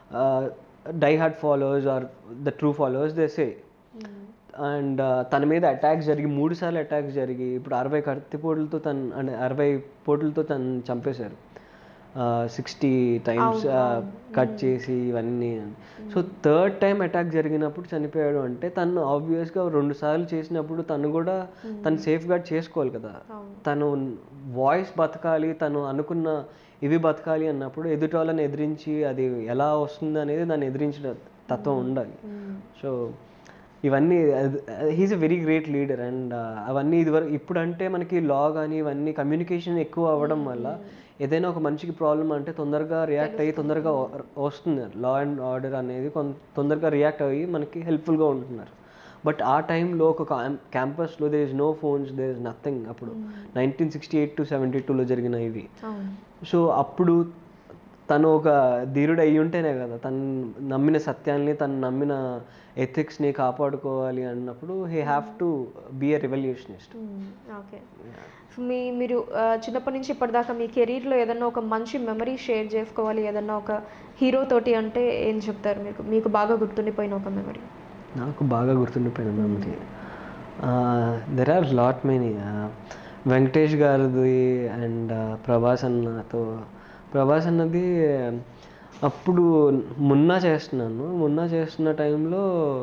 die hard followers are the true followers they say
Mm.
And తన మీద అటాక్స్ జరిగి మూడు సార్లు అటాక్స్ జరిగి ఇప్పుడు అరవై కత్తిపోటులతో తను అంటే అరవై పోటులతో తను చంపేశారు సిక్స్టీ టైమ్స్ కట్ చేసి ఇవన్నీ సో థర్డ్ టైం అటాక్ జరిగినప్పుడు చనిపోయాడు అంటే తను ఆబ్వియస్గా రెండు సార్లు చేసినప్పుడు తను కూడా తను సేఫ్ గార్డ్ చేసుకోవాలి కదా
అవును.
తను వాయిస్ బతకాలి తను అనుకున్న ఇవి బతకాలి అన్నప్పుడు ఎదుటి వాళ్ళని ఎదిరించి అది ఎలా వస్తుంది అనేది దాన్ని ఎదిరించిన తత్వం ఉండాలి
Mm.
సో ఇవన్నీ he's a very great leader and అవన్నీ ఇదివరకు ఇప్పుడు అంటే మనకి లా కానీ ఇవన్నీ కమ్యూనికేషన్ ఎక్కువ అవ్వడం వల్ల ఏదైనా ఒక మనిషికి ప్రాబ్లం అంటే తొందరగా రియాక్ట్ అయ్యి తొందరగా వ- వస్తుంది లా అండ్ ఆర్డర్ అనేది కొన్ తొందరగా రియాక్ట్ అయ్యి మనకి హెల్ప్ఫుల్గా ఉంటున్నారు బట్ ఆ టైంలో ఒక క్యాంపస్లో there is no phones there is nothing అప్పుడు nineteen sixty eight to seventy టూలో జరిగిన ఇవి
అవును
సో అప్పుడు తను ఒక ధీరుడు అయి ఉంటేనే కదా తను నమ్మిన సత్యాల్ని తను నమ్మిన ఎథిక్స్ని కాపాడుకోవాలి అన్నప్పుడు he have to be a revolutionist
okay so మీ మీరు ఆ, చిన్నప్పటి నుంచి ఇప్పటిదాకా మీ కెరీర్లో ఏదన్నా ఒక మంచి మెమరీ షేర్ చేసుకోవాలి ఏదన్నా ఒక హీరో తోటి అంటే ఏం చెప్తారు మీకు మీకు బాగా గుర్తుండిపోయిన ఒక మెమరీ
నాకు బాగా గుర్తుండిపోయిన memory there are lot many Venkatesh గారిది అండ్ ప్రభాస్ అన్నతో ప్రభాస్ అన్నది అప్పుడు మున్నా చేస్తున్నాను మున్నా చేస్తున్న టైంలో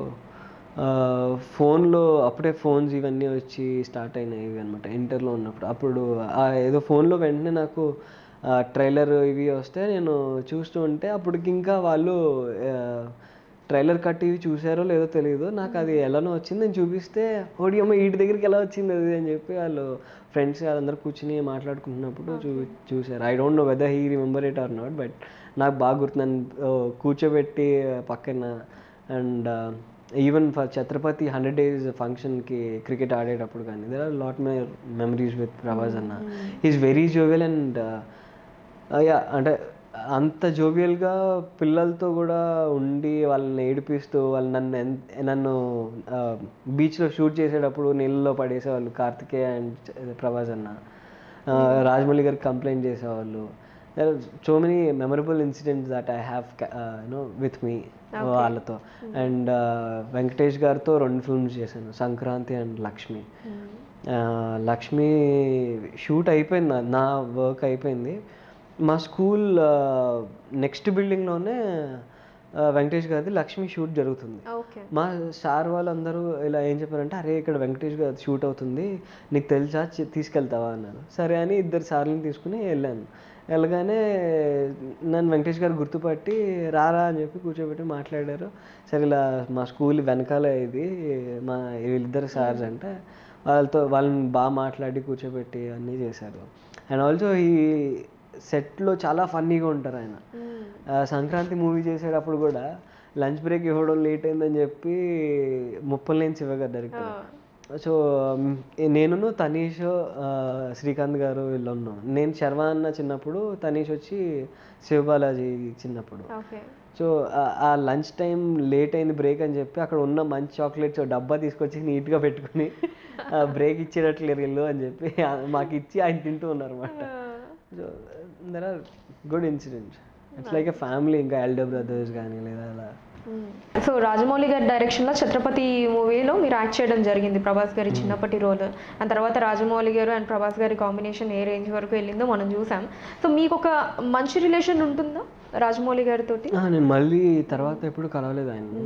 ఫోన్లో అప్పుడే ఫోన్స్ ఇవన్నీ వచ్చి స్టార్ట్ అయినాయి అనమాట ఇంటర్లో ఉన్నప్పుడు అప్పుడు ఆ ఏదో ఫోన్లో వెంటనే నాకు ట్రైలర్ ఇవి వస్తే నేను చూస్తూ ఉంటే అప్పటికి ఇంకా వాళ్ళు ట్రైలర్ కట్ ఇవి చూసారో లేదో తెలియదు నాకు అది ఎలానో వచ్చింది నేను చూపిస్తే ఓడి అమ్మ వీటి దగ్గరికి ఎలా వచ్చింది అది అని చెప్పి వాళ్ళు ఫ్రెండ్స్ వాళ్ళందరూ కూర్చుని మాట్లాడుకుంటున్నప్పుడు చూ చూసారు I don't know whether he remember it or not but నాకు బాగా గుర్తు నన్ను ఓ, కూర్చోబెట్టి పక్కన and even for Chhatrapati hundred days ఫంక్షన్కి క్రికెట్ ఆడేటప్పుడు కానీ there are lot my memories with Prabhas అన్న is very jovial and yeah అంటే అంత జోవియల్గా పిల్లలతో కూడా ఉండి వాళ్ళని ఏడిపిస్తూ వాళ్ళు నన్ను ఎన్- నన్ను బీచ్లో షూట్ చేసేటప్పుడు నీళ్ళలో పడేసేవాళ్ళు కార్తికేయ అండ్ ప్రభాస్ అన్న ఆ, రాజమౌళి గారికి కంప్లైంట్ చేసేవాళ్ళు so many memorable incidents that I have you know with me వాళ్ళతో అండ్ వెంకటేష్ గారితో రెండు ఫిల్మ్స్ చేశాను సంక్రాంతి అండ్ లక్ష్మి ఆ, లక్ష్మి షూట్ అయిపోయింది నా- నా వర్క్ అయిపోయింది మా స్కూల్ నెక్స్ట్ బిల్డింగ్లోనే వెంకటేష్ గారిది లక్ష్మి షూట్ జరుగుతుంది
ఓకే
మా సార్ వాళ్ళందరూ ఇలా ఏం చెప్పారంటే అరే ఇక్కడ వెంకటేష్ గారు షూట్ అవుతుంది నీకు తెలుసా చి- తీసుకెళ్తావా అన్నారు సరే అని ఇద్దరు సార్లను తీసుకుని వెళ్ళాను వెళ్ళగానే నన్ను వెంకటేష్ గారు గుర్తుపట్టి రారా అని చెప్పి కూర్చోబెట్టి మాట్లాడారు సరే ఇలా మా స్కూల్ వెనకాల ఇది మా వీళ్ళిద్దరు సార్స్ అంటే వాళ్ళతో వాళ్ళని బాగా మాట్లాడి కూర్చోబెట్టి అన్నీ చేశారు అండ్ ఆల్సో ఈ సెట్లో చాలా ఫన్నీగా ఉంటారు ఆయన ఆ, సంక్రాంతి మూవీ చేసేటప్పుడు కూడా లంచ్ బ్రేక్ ఇవ్వడం లేట్ అయిందని చెప్పి ముప్పలు నేను శివగారు డైరెక్టర్ సో నేను తనీష్ ఆ, శ్రీకాంత్ గారు వీళ్ళు ఉన్నాం నేను శర్వా అన్న చిన్నప్పుడు తనీష్ వచ్చి శివబాలాజీ చిన్నప్పుడు
ఓకే
సో ఆ- ఆ లంచ్ టైం లేట్ అయింది బ్రేక్ అని చెప్పి అక్కడ ఉన్న మంచి చాక్లెట్స్ డబ్బా తీసుకొచ్చి నీట్గా పెట్టుకుని బ్రేక్ ఇచ్చేటట్లు వెళ్ళు అని చెప్పి ఆ- మాకు ఇచ్చి ఆయన తింటూ ఉన్నారు అనమాట so there are good incidents it's like a family ఇంకా ఎల్డర్ బ్రదర్స్ కానీ లేదా అలా
సో రాజమౌళి గారి డైరెక్షన్లో ఛత్రపతి మూవీలో మీరు యాక్ట్ చేయడం జరిగింది ప్రభాస్ గారి చిన్నప్పటి రోల్ ఆ తర్వాత రాజమౌళి గారు అండ్ ప్రభాస్ గారి కాంబినేషన్ ఏ రేంజ్ వరకు వెళ్ళిందో మనం చూసాం సో మీకు ఒక మంచి రిలేషన్ ఉంటుందా రాజమౌళి గారితో
ఆ, నేను మళ్ళీ తర్వాత ఎప్పుడు కలవలేదు ఆయన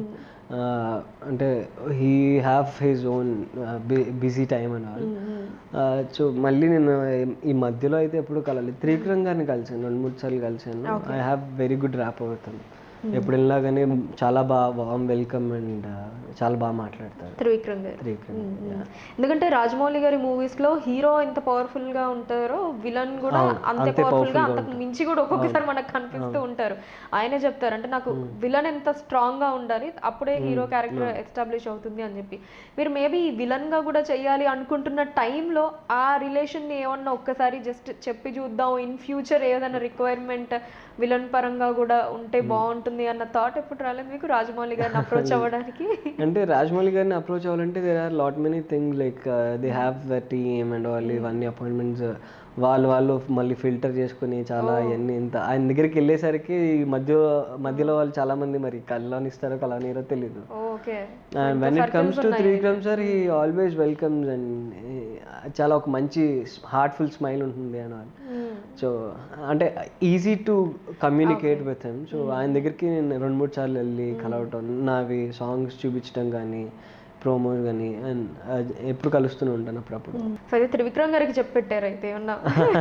అంటే he have his own busy time అని ఆల్ సో మళ్ళీ నేను ఈ మధ్యలో అయితే ఎప్పుడు కలవలేదు త్రివిక్రమ్ గారిని కలిసాను రెండు మూడు సార్లు కలిసాను I have very good rapport అవుతాను ఎప్పుడు వెళ్ళినా కానీ చాలా బాగా వామ్ వెల్కమ్ అండ్ చాలా బాగా మాట్లాడతారు
త్రివిక్రమ్ గారు
త్రివిక్రమ్
మ్మ్. ఎందుకంటే రాజమౌళి గారి మూవీస్ లో హీరో ఎంత పవర్ఫుల్ గా ఉంటారో విలన్ కూడా
అవును,
అంతే
అంతే
పవర్ఫుల్ గా
powerful గా
అంతకు మించి కూడా ఒక్కొక్కసారి మనకు కనిపిస్తూ ఉంటారు ఆయనే చెప్తారు అంటే నాకు విలన్ ఎంత స్ట్రాంగ్ గా ఉండాలి అప్పుడే హీరో క్యారెక్టర్ ఎస్టాబ్లిష్ అవుతుంది అని చెప్పి మీరు మేబీ విలన్ గా కూడా చేయాలి అనుకుంటున్న టైంలో ఆ రిలేషన్ ని ఏమన్నా ఒక్కసారి జస్ట్ చెప్పి చూద్దాం ఇన్ ఫ్యూచర్ ఏదైనా రిక్వైర్మెంట్ విలన్ పరంగా కూడా ఉంటే బాగుంటుంది అన్న థాట్ ఎప్పుడు రాలేదు మీకు రాజమౌళి గారిని అప్రోచ్ అవ్వడానికి
అంటే రాజమౌళి గారిని అప్రోచ్ అవ్వాలంటే there are lot many things like they have the team and వాళ్ళు ఇవన్నీ అపాయింట్మెంట్స్ వాళ్ళు వాళ్ళు మళ్ళీ ఫిల్టర్ చేసుకుని చాలా ఇవన్నీ ఇంత ఆయన దగ్గరికి వెళ్ళేసరికి ఈ మధ్య మధ్యలో వాళ్ళు చాలా మంది మరి కళ్ళనిస్తారో కలవనిరో తెలీదు
okay
and when it comes to Trivikram sir he always welcomes and చాలా ఒక మంచి హార్ట్ఫుల్ స్మైల్ ఉంటుంది అని వాళ్ళు సో అంటే easy to communicate with him so ఆయన దగ్గరికి నేను రెండు మూడు సార్లు వెళ్ళి కలవటం నావి సాంగ్స్ చూపించడం కానీ ప్రోమోస్ కానీ అండ్ ఎప్పుడు కలుస్తూనే ఉంటాను అప్పుడప్పుడు
సో అయితే త్రివిక్రమ్ గారికి చెప్పి పెట్టారు అయితే ఏమన్నా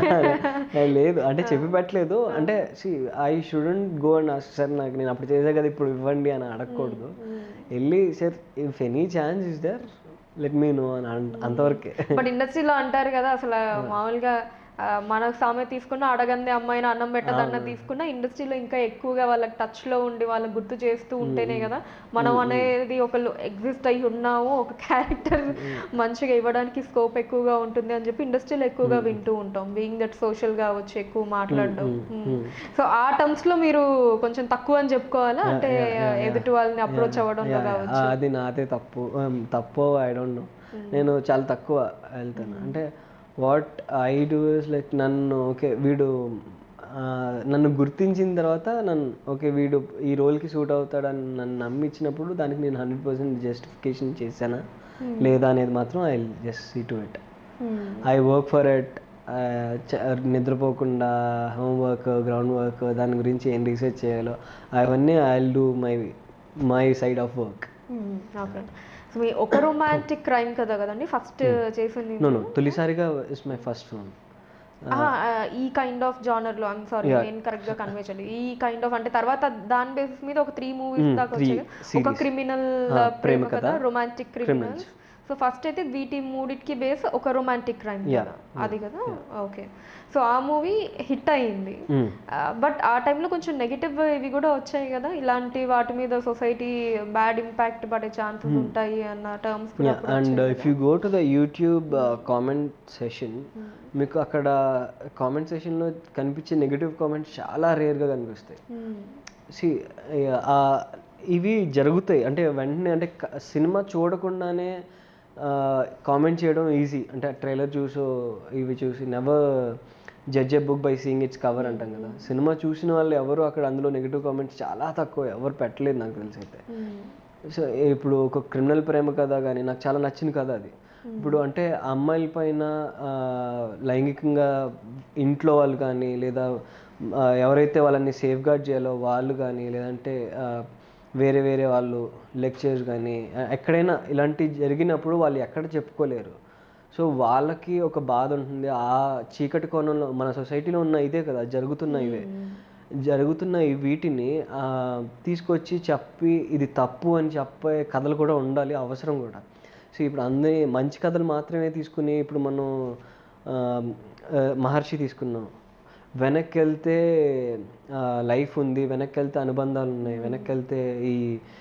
ఏ, లేదు అంటే చెప్పి పెట్టలేదు అంటే see I shouldn't go and sir నాకు నేను అప్పుడు చేసా కదా ఇప్పుడు ఇవ్వండి అని అడగకూడదు వెళ్ళి sir if any chance is there let me know అని అన్- అంతవరకే
బట్ ఇండస్ట్రీలో అంటారు కదా అసలు మామూలుగా ఆ, మన సామె తీసుకున్న అడగంది అమ్మాయిని అన్నం పెట్టదన్న తీసుకున్న ఇండస్ట్రీలో ఇంకా ఎక్కువగా వాళ్ళకి టచ్ లో ఉండి వాళ్ళకి గుర్తు చేస్తూ ఉంటేనే కదా మనం అనేది ఒకళ్ళు ఎగ్జిస్ట్ అయి ఉన్నాము ఒక క్యారెక్టర్ మంచిగా ఇవ్వడానికి స్కోప్ ఎక్కువగా ఉంటుంది అని చెప్పి ఇండస్ట్రీలో ఎక్కువగా వింటూ ఉంటాం బీయింగ్ దట్ సోషల్ గా వచ్చి ఎక్కువ మాట్లాడడం సో ఆ టర్మ్స్ లో మీరు కొంచెం తక్కువ అని చెప్పుకోవాలా అంటే ఎదుటి వాళ్ళని అప్రోచ్ అవ్వడంలో కావచ్చు
ఆ, అది నాదే తప్పు Um, తప్పు ఐ డోంట్ నో నేను చాలా తక్కువ వెళ్తాను అంటే what I do is like నన్ను ఓకే వీడు ఆ, నన్ను గుర్తించిన తర్వాత నన్ను ఓకే వీడు ఈ రోల్కి సూట్ అవుతాడని నన్ను నమ్మించినప్పుడు దానికి నేను హండ్రెడ్ పర్సెంట్ జస్టిఫికేషన్ చేశానా లేదా అనేది మాత్రం I just see to it I work for it నిద్రపోకుండా హోంవర్క్ గ్రౌండ్ వర్క్ దాని గురించి ఏం రీసెర్చ్ చేయాలో అవన్నీ I will do my my side of work
okay so మీ ఒక రొమాంటిక్ క్రైమ్ కదా కదండి ఫస్ట్ చేసింది
నో నో తొలిసారిగా ఇస్ మై ఫస్ట్ ఫిల్మ్
ఆహా, ఆ, ఈ కైండ్ ఆఫ్ జానర్ లో ఐమ్ సారీ
Yeah.
నేను కరెక్ట్ గా కన్వే చేయాలి ఈ కైండ్ ఆఫ్ అంటే తర్వాత దాని బేసిస్ మీద ఒక త్రీ మూవీస్
Hmm,
దాకా
three
వచ్చాయి ఒక
series.
క్రిమినల్
Ah,
ప్రేమ
ప్రేమ
కథ
కథ,
రొమాంటిక్ క్రిమినల్స్ సో ఫస్ట్ అయితే వీటి మూడిటికి బేస్ ఒక రొమాంటిక్ క్రైమ్
Yeah,
కదా అది కదా ఓకే సో ఆ మూవీ హిట్ అయ్యింది
Mm.
బట్ ఆ టైంలో కొంచెం నెగిటివ్ ఇవి కూడా వచ్చాయి కదా ఇలాంటి వాటి మీద సొసైటీ బ్యాడ్ ఇంపాక్ట్ పడే ఛాన్సెస్ ఉంటాయి అన్న టర్మ్స్ కూడా అప్పుడు
అండ్
వచ్చాయి
if you go to the YouTube comment session మీకు అక్కడ కామెంట్ సెషన్లో కనిపించే నెగిటివ్ కామెంట్స్ చాలా రేర్గా కనిపిస్తాయి
Hmm.
సి ఇవి జరుగుతాయి అంటే వెంటనే అంటే క- సినిమా చూడకుండానే కామెంట్ చేయడం ఈజీ అంటే ట్రైలర్ చూసో ఇవి చూసి never judge a book by seeing its cover అంటాం కదా సినిమా చూసిన వాళ్ళు ఎవరు అక్కడ అందులో నెగిటివ్ కామెంట్స్ చాలా తక్కువ ఎవరు పెట్టలేదు నాకు తెలిసి అయితే
Hmm.
సో ఇప్పుడు ఒక క్రిమినల్ ప్రేమ కథ కానీ నాకు చాలా నచ్చిన కథ అది ఇప్పుడు అంటే ఆ అమ్మాయిల పైన ఆ, లైంగికంగా ఇంట్లో వాళ్ళు కానీ లేదా ఆ, ఎవరైతే వాళ్ళని సేఫ్ గార్డ్ చేయాలో వాళ్ళు కానీ లేదంటే ఆ, వేరే వేరే వాళ్ళు లెక్చర్స్ కానీ ఆ, ఎక్కడైనా ఇలాంటి జరిగినప్పుడు వాళ్ళు ఎక్కడ చెప్పుకోలేరు సో వాళ్ళకి ఒక బాధ ఉంటుంది ఆ చీకటి కోణంలో మన సొసైటీలో ఉన్న ఇదే కదా జరుగుతున్న ఇవే జరుగుతున్న ఈ వీటిని ఆ, తీసుకొచ్చి చెప్పి ఇది తప్పు అని చెప్పే కథలు కూడా ఉండాలి అవసరం కూడా సో ఇప్పుడు అందరి మంచి కథలు మాత్రమే తీసుకుని ఇప్పుడు మనం ఆ, ఆ, మహర్షి తీసుకున్నాం వెనక్కి వెళ్తే లైఫ్ ఉంది వెనక్కి వెళ్తే అనుబంధాలు ఉన్నాయి వెనక్కి వెళ్తే ఈ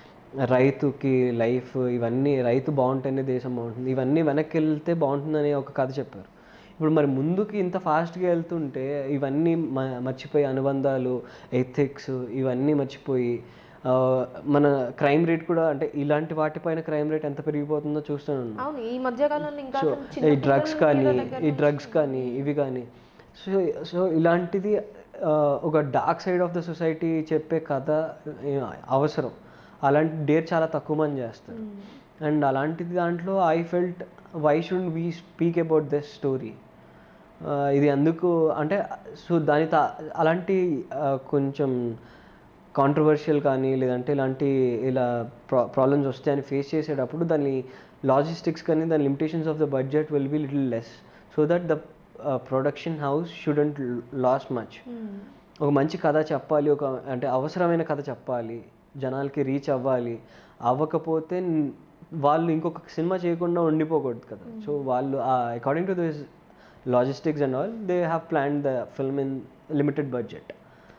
రైతుకి లైఫ్ ఇవన్నీ రైతు బాగుంటేనే దేశం బాగుంటుంది ఇవన్నీ వెనక్కి వెళ్తే బాగుంటుందని ఒక కథ చెప్పారు ఇప్పుడు మరి ముందుకి ఇంత ఫాస్ట్గా వెళ్తుంటే ఇవన్నీ మ మర్చిపోయి అనుబంధాలు ఎథిక్స్ ఇవన్నీ మర్చిపోయి ఆ, మన క్రైమ్ రేట్ కూడా అంటే ఇలాంటి వాటిపైన క్రైమ్ రేట్ ఎంత పెరిగిపోతుందో చూస్తున్నాను
అవును ఈ మధ్య కాలంలో ఇంకా
సో
అసలు చిన్న
ఈ డ్రగ్స్
పిల్లల
కానీ
మీద దగ్గర
ఈ డ్రగ్స్ కానీ ఇవి కానీ సో సో ఇలాంటిది ఆ, ఒక dark side of the society చెప్పే కథ ఏ, అవసరం అలాంటి డేర్ చాలా తక్కువ మంది చేస్తారు అండ్ అలాంటిది దాంట్లో I felt why should we speak about this story ఇది అందుకు అంటే సో దాని తా- అలాంటి ఆ, కొంచెం కాంట్రవర్షియల్ కానీ లేదంటే ఇలాంటి ఇలా ప్రా ప్రాబ్లమ్స్ వస్తాయని ఫేస్ చేసేటప్పుడు దాని లాజిస్టిక్స్ కానీ దాని limitations of the budget will be little less so that the production house shouldn't loss much ఒక మంచి కథ చెప్పాలి ఒక అంటే అవసరమైన కథ చెప్పాలి జనాలకి రీచ్ అవ్వాలి అవ్వకపోతే న్- వాళ్ళు ఇంకొక సినిమా చేయకుండా ఉండిపోకూడదు కదా సో వాళ్ళు according to this logistics and all they have plan the film in limited budget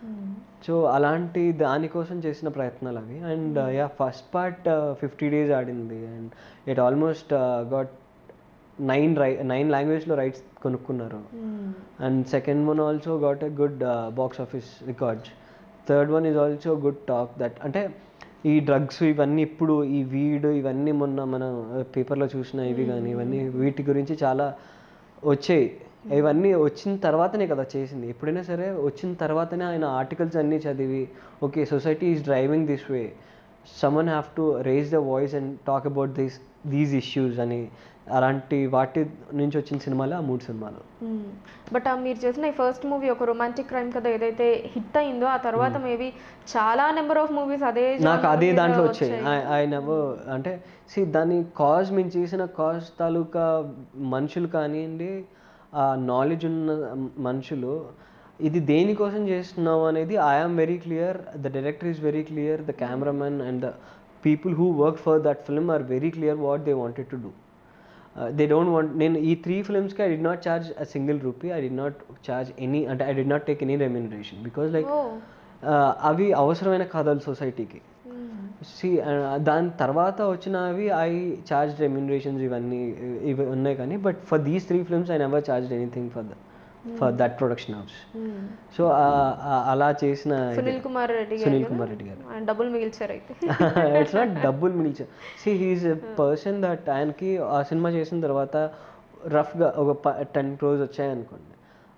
so అలాంటి దానికోసం చేసిన ప్రయత్నాలు అవి and yeah first part fifty days ఆడింది and it almost got nine రై నైన్ లాంగ్వేజ్లో రైట్స్ కొనుక్కున్నారు and second one also got a good box office records third one is also good talk that అంటే ఈ డ్రగ్స్ ఇవన్నీ ఇప్పుడు ఈ weed ఇవన్నీ మొన్న మనం పేపర్లో చూసిన ఇవి కానీ ఇవన్నీ వీటి గురించి చాలా వచ్చాయి ఇవన్నీ వచ్చిన తర్వాతనే కదా చేసింది ఎప్పుడైనా సరే వచ్చిన తర్వాతనే ఆయన ఆర్టికల్స్ అన్నీ చదివి okay society is driving this way someone have to raise the voice and talk about these these issues అని అలాంటి వాటి నుంచి వచ్చిన సినిమాలు ఆ మూడు సినిమాలు
బట్ మీరు చేసిన ఈ ఫస్ట్ మూవీ ఒక రొమాంటిక్ క్రైమ్ కదా ఏదైతే హిట్ అయిందో ఆ తర్వాత మేబీ చాలా నెంబర్ ఆఫ్ మూవీస్ అదే
నాకు
genre
అదే
మీద
దాంట్లో వచ్చాయి ఆయన అంటే సి దాని కాజ్ మేము చేసిన కాజ్ తాలూకా మనుషులు కానివ్వండి ఆ నాలెడ్జ్ ఉన్న మనుషులు ఇది దేనికోసం చేస్తున్నావు అనేది I am very clear the director is very clear the cameraman and the people who work for that film are very clear what they wanted to do they don't want నేను ఈ త్రీ ఫిల్మ్స్కి I did not charge a single rupee I did not charge any అంటే I did not take any remuneration because like
oh
అవి అవసరమైన కథలు సొసైటీకి C దాని తర్వాత వచ్చినవి ఐ చార్జ్ రెమ్యూనరేషన్స్ ఇవన్నీ ఇవి ఉన్నాయి కానీ but for these three films I never charge anything for the for that production house so అలా చేసిన
సునీల్ కుమార్ రెడ్డి గారు
సునీల్
కదా?
కుమార్ రెడ్డి గారు
ఆయన డబ్బులు మిగిల్చారు అయితే
ఇట్స్ నాట్ డబ్బులు మిగిల్చారు see he's a person that ఆయనకి ఆ సినిమా చేసిన తర్వాత రఫ్గా ఒక టెన్ క్రోజ్ వచ్చాయి అనుకోండి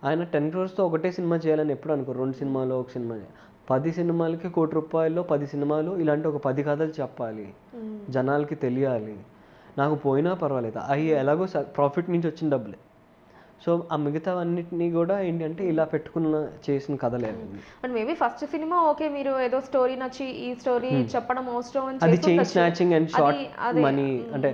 ఆయన టెన్ క్రోర్స్తో ఒకటే సినిమా చేయాలని ఎప్పుడు అనుకో రెండు సినిమాలు ఒక సినిమా చేయాలి. పది సినిమాలకి కోటి రూపాయల్లో పది సినిమాలు ఇలాంటి ఒక పది కథలు చెప్పాలి
మ్మ్.
జనాలకి తెలియాలి నాకు పోయినా పర్వాలేదు అవి ఎలాగో ప్రాఫిట్ నుంచి వచ్చిన డబ్బులే సో ఆ మిగతావన్నిటినీ కూడా ఏంటంటే ఇలా పెట్టుకున్న చేసిన కథలే అవి.
అండ్ మేబీ ఫస్ట్ సినిమా ఓకే మీరు ఏదో స్టోరీ నచ్చి ఈ స్టోరీ చెప్పడం అవసరం అని
అది
చేసి
చైన్
ఉండొచ్చు.
స్నాచింగ్ అండ్ షార్ట్
అది- అదే,
మనీ అంటే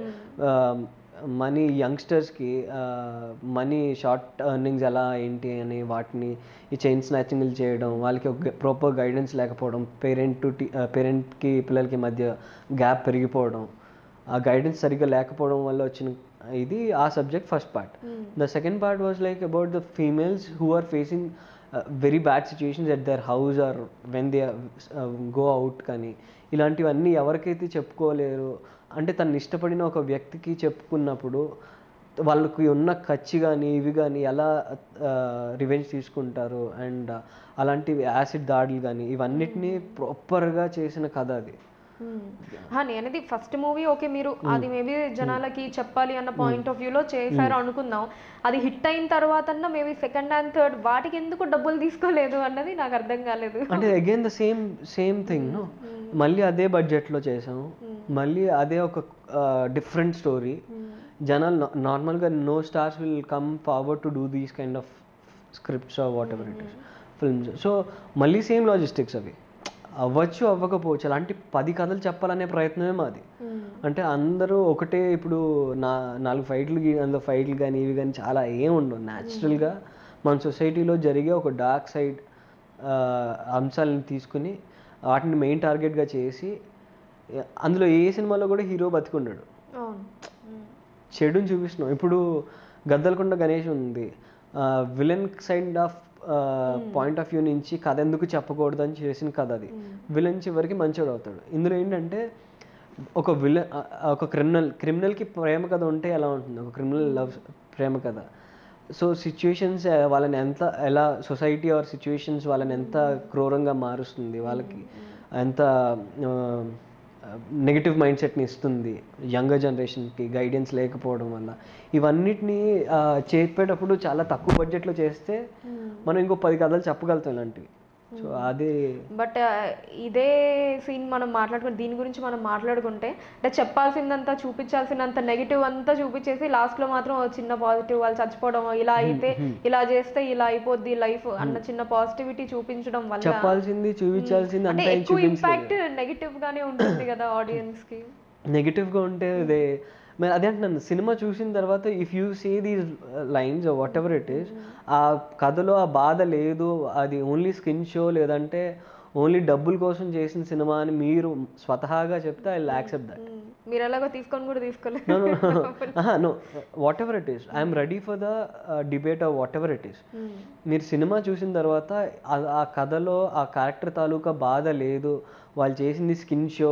మనీ యంగ్స్టర్స్కి మనీ షార్ట్ ఎర్నింగ్స్ ఎలా ఏంటి అని వాటిని ఈ చైన్ స్నాచింగ్లు చేయడం వాళ్ళకి ఒక ప్రాపర్ గైడెన్స్ లేకపోవడం పేరెంట్ టు పేరెంట్కి పిల్లలకి మధ్య గ్యాప్ పెరిగిపోవడం ఆ గైడెన్స్ సరిగ్గా లేకపోవడం వల్ల వచ్చిన ఇది ఆ subject first part
mm.
The second part was like about the females who are facing very bad situations at their house or when they go out కానీ ఇలాంటివన్నీ ఎవరికైతే చెప్పుకోలేరు అంటే తను ఇష్టపడిన ఒక వ్యక్తికి చెప్పుకున్నప్పుడు వాళ్ళకి ఉన్న ఖర్చు కానీ ఇవి కానీ ఎలా రివెంజ్ తీసుకుంటారు అండ్ అలాంటి యాసిడ్ దాడులు కానీ ఇవన్నిటినీ ప్రాపర్గా చేసిన కథ అది
మ్మ్. హా, నేనది ఫస్ట్ మూవీ ఓకే మీరు అది మేబీ జనాలకి చెప్పాలి అన్న పాయింట్ ఆఫ్ వ్యూలో చేశారు అనుకుందాం అది హిట్ అయిన తర్వాత మేబీ సెకండ్ అండ్ థర్డ్ వాటికి ఎందుకు డబ్బులు తీసుకోలేదు అన్నది నాకు అర్థం కాలేదు
అంటే again the same same thing no మళ్ళీ అదే బడ్జెట్లో చేసాము మళ్ళీ అదే ఒక డిఫరెంట్ స్టోరీ జనాలు నార్మల్గా no stars will come forward to do these kind of scripts or whatever it is films so మళ్ళీ సేమ్ లాజిస్టిక్స్ అవి అవ్వచ్చు అవ్వకపోవచ్చు అలాంటి పది కథలు చెప్పాలనే ప్రయత్నమే మాది
మ్మ్.
అంటే అందరూ ఒకటే ఇప్పుడు నా నాలుగు ఫైట్లు గీ- అందులో ఫైట్లు కానీ ఇవి కానీ చాలా ఏం ఉండవు న్యాచురల్గా మన సొసైటీలో జరిగే ఒక డార్క్ సైడ్ అంశాలను తీసుకుని వాటిని మెయిన్ టార్గెట్గా చేసి అందులో ఏ సినిమాలో కూడా హీరో బతికుండాడు
అవును మ్మ్.
చెడుని చూపిస్తున్నాం ఇప్పుడు గద్దలకొండ గణేష్ ఉంది villain side of point of view నుంచి కథ ఎందుకు చెప్పకూడదు అని చేసిన కథ అది విలన్ చివరికి మంచోడు అవుతాడు ఇందులో ఏంటంటే ఒక విలన్ ఒక క్రిమినల్ క్రిమినల్కి ప్రేమ కథ ఉంటే ఎలా ఉంటుంది ఒక క్రిమినల్ లవ్ ప్రేమ కథ సో సిచ్యుయేషన్స్ వాళ్ళని ఎంత ఎలా సొసైటీ ఆర్ సిచ్యుయేషన్స్ వాళ్ళని ఎంత క్రూరంగా మారుస్తుంది వాళ్ళకి ఎంత నెగిటివ్ మైండ్ సెట్ని ఇస్తుంది యంగర్ జనరేషన్కి గైడెన్స్ లేకపోవడం వల్ల ఇవన్నిటిని ఆ, చెప్పేటప్పుడు చాలా తక్కువ బడ్జెట్లో చేస్తే మనం ఇంకో పది కథలు చెప్పగలుగుతాం ఇలాంటివి సో అది
బట్ ఇదే సీన్ మనం మాట్లాడుకుంటే దీని గురించి మనం మాట్లాడుకుంటే అంటే చెప్పాల్సిందంతా చూపించాల్సినంత నెగిటివ్ అంతా చూపించేసి లాస్ట్ లో మాత్రం ఓ చిన్న పాజిటివ్ వాళ్ళు చచ్చిపోవడం ఇలా అయితే ఇలా చేస్తే ఇలా అయిపోద్ది లైఫ్ అన్న చిన్న పాజిటివిటీ చూపించడం వల్ల
చెప్పాల్సింది చూపించాల్సింది
అంటే
అంతా ఏం
ఎక్కువ
చూపించలేదు
ఇంపాక్ట్ నెగిటివ్ గానే ఉంటుంది కదా ఆడియన్స్ కి
నెగిటివ్గా ఉంటే అదే మరి అదే అంటున్నాను సినిమా చూసిన తర్వాత if you see these lines whatever it is ఆ కథలో ఆ బాధ లేదు అది ఓన్లీ స్కిన్ షో లేదంటే ఓన్లీ డబ్బుల కోసం చేసిన సినిమా అని మీరు స్వతహాగా చెప్తే ఐ యాక్సెప్ట్ దట్
మ్మ్. మీరు ఎలాగో తీసుకొని కూడా తీసుకోలేదు
no no no aha no whatever it is i'm ready for the uh, debate or whatever it is
మ్మ్.
మీరు సినిమా చూసిన తర్వాత ఆ- ఆ కథలో ఆ క్యారెక్టర్ తాలూకా బాధ లేదు వాళ్ళు చేసింది స్కిన్ షో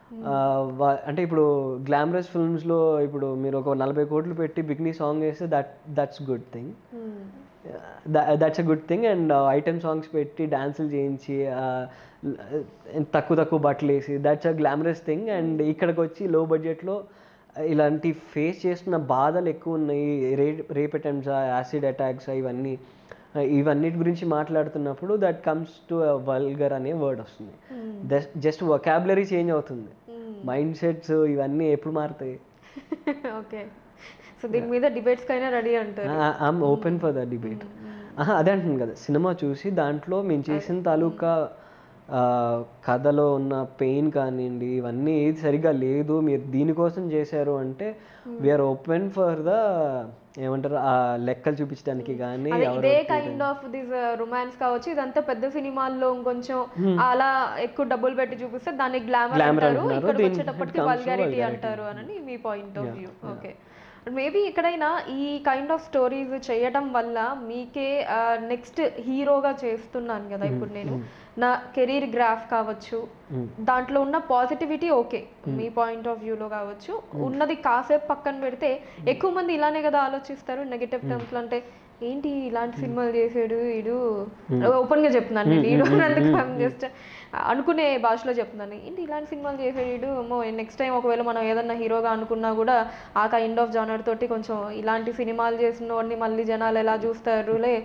అంటే ఇప్పుడు గ్లామరస్ ఫిల్మ్స్లో ఇప్పుడు మీరు ఒక నలభై కోట్లు పెట్టి బిగ్నీ సాంగ్ వేస్తే that that's good thing
mm.
That's a good thing and item songs పెట్టి డాన్సులు చేయించి ఆ, తక్కువ తక్కువ బట్టలు వేసి that's a glamorous thing and ఇక్కడికి వచ్చి లో బడ్జెట్లో ఇలాంటి ఫేస్ చేస్తున్న బాధలు ఎక్కువ ఉన్నాయి రే రేప్ అటెంప్ట్స్ యాసిడ్ అటాక్స్ ఇవన్నీ ఆ, ఇవన్నిటి గురించి మాట్లాడుతున్నప్పుడు దట్ కమ్స్ టు వల్గర్ అనే వర్డ్ వస్తుంది జస్ట్ వొకాబులరీ చేంజ్ అవుతుంది
మ్మ్.
మైండ్ సెట్స్ ఇవన్నీ ఎప్పుడు మారుతాయి
ఓకే సో దీని మీద డిబేట్స్ కైనా రెడీ అంటారు
I'm open for the debate అదే అంటున్నాను కదా సినిమా చూసి దాంట్లో మేము చేసిన తాలూకా ఆ, కథలో ఉన్న పెయిన్ కానివ్వండి ఇవన్నీ ఏది సరిగా లేదు మీరు దీనికోసం చేశారు అంటే వీఆర్ ఓపెన్ ఫర్ ద ఏమంటారు ఆ లెక్కలు చూపించడానికి కానీ
అదే ఇదే కైండ్ ఆఫ్ దిస్ రొమాన్స్ కావచ్చు ఇదంతా పెద్ద సినిమాల్లో ఇంకొంచెం అలా ఎక్కువ డబ్బులు పెట్టి చూపిస్తే దాన్ని గ్లామర్
Glamour
అంటారు
అంటున్నారు,
ఇక్కడికి
దీనికి
వచ్చేటప్పటికి
comes to
వల్గారిటీ
vulgarity.
అంటారు అని మీ point of view okay maybe ఎక్కడైనా ఈ కైండ్ ఆఫ్ స్టోరీస్ చేయడం వల్ల మీకే నెక్స్ట్ హీరోగా చేస్తున్నాను కదా ఇప్పుడు నేను నా కెరీర్ గ్రాఫ్ కావచ్చు దాంట్లో ఉన్న పాజిటివిటీ ఓకే మీ పాయింట్ ఆఫ్ వ్యూలో కావచ్చు ఉన్నది కాసేపు పక్కన పెడితే ఎక్కువ మంది ఇలానే కదా ఆలోచిస్తారు నెగటివ్ టర్మ్స్ లో అంటే ఏంటి ఇలాంటి సినిమాలు చేసాడు ఇడు ఓపెన్ గా చెప్తున్నాను నేను ఈడు జస్ట్ అనుకునే భాషలో చెప్తున్నాను ఏంటి ఇలాంటి సినిమాలు చేసాడు ఇడు అమ్మో నెక్స్ట్ టైం ఒకవేళ మనం ఏదన్నా హీరోగా అనుకున్నా కూడా ఆ కైండ్ ఆఫ్ జానర్ తోటి కొంచెం ఇలాంటి సినిమాలు చేసిన వాడిని మళ్ళీ జనాలు ఎలా చూస్తారు లే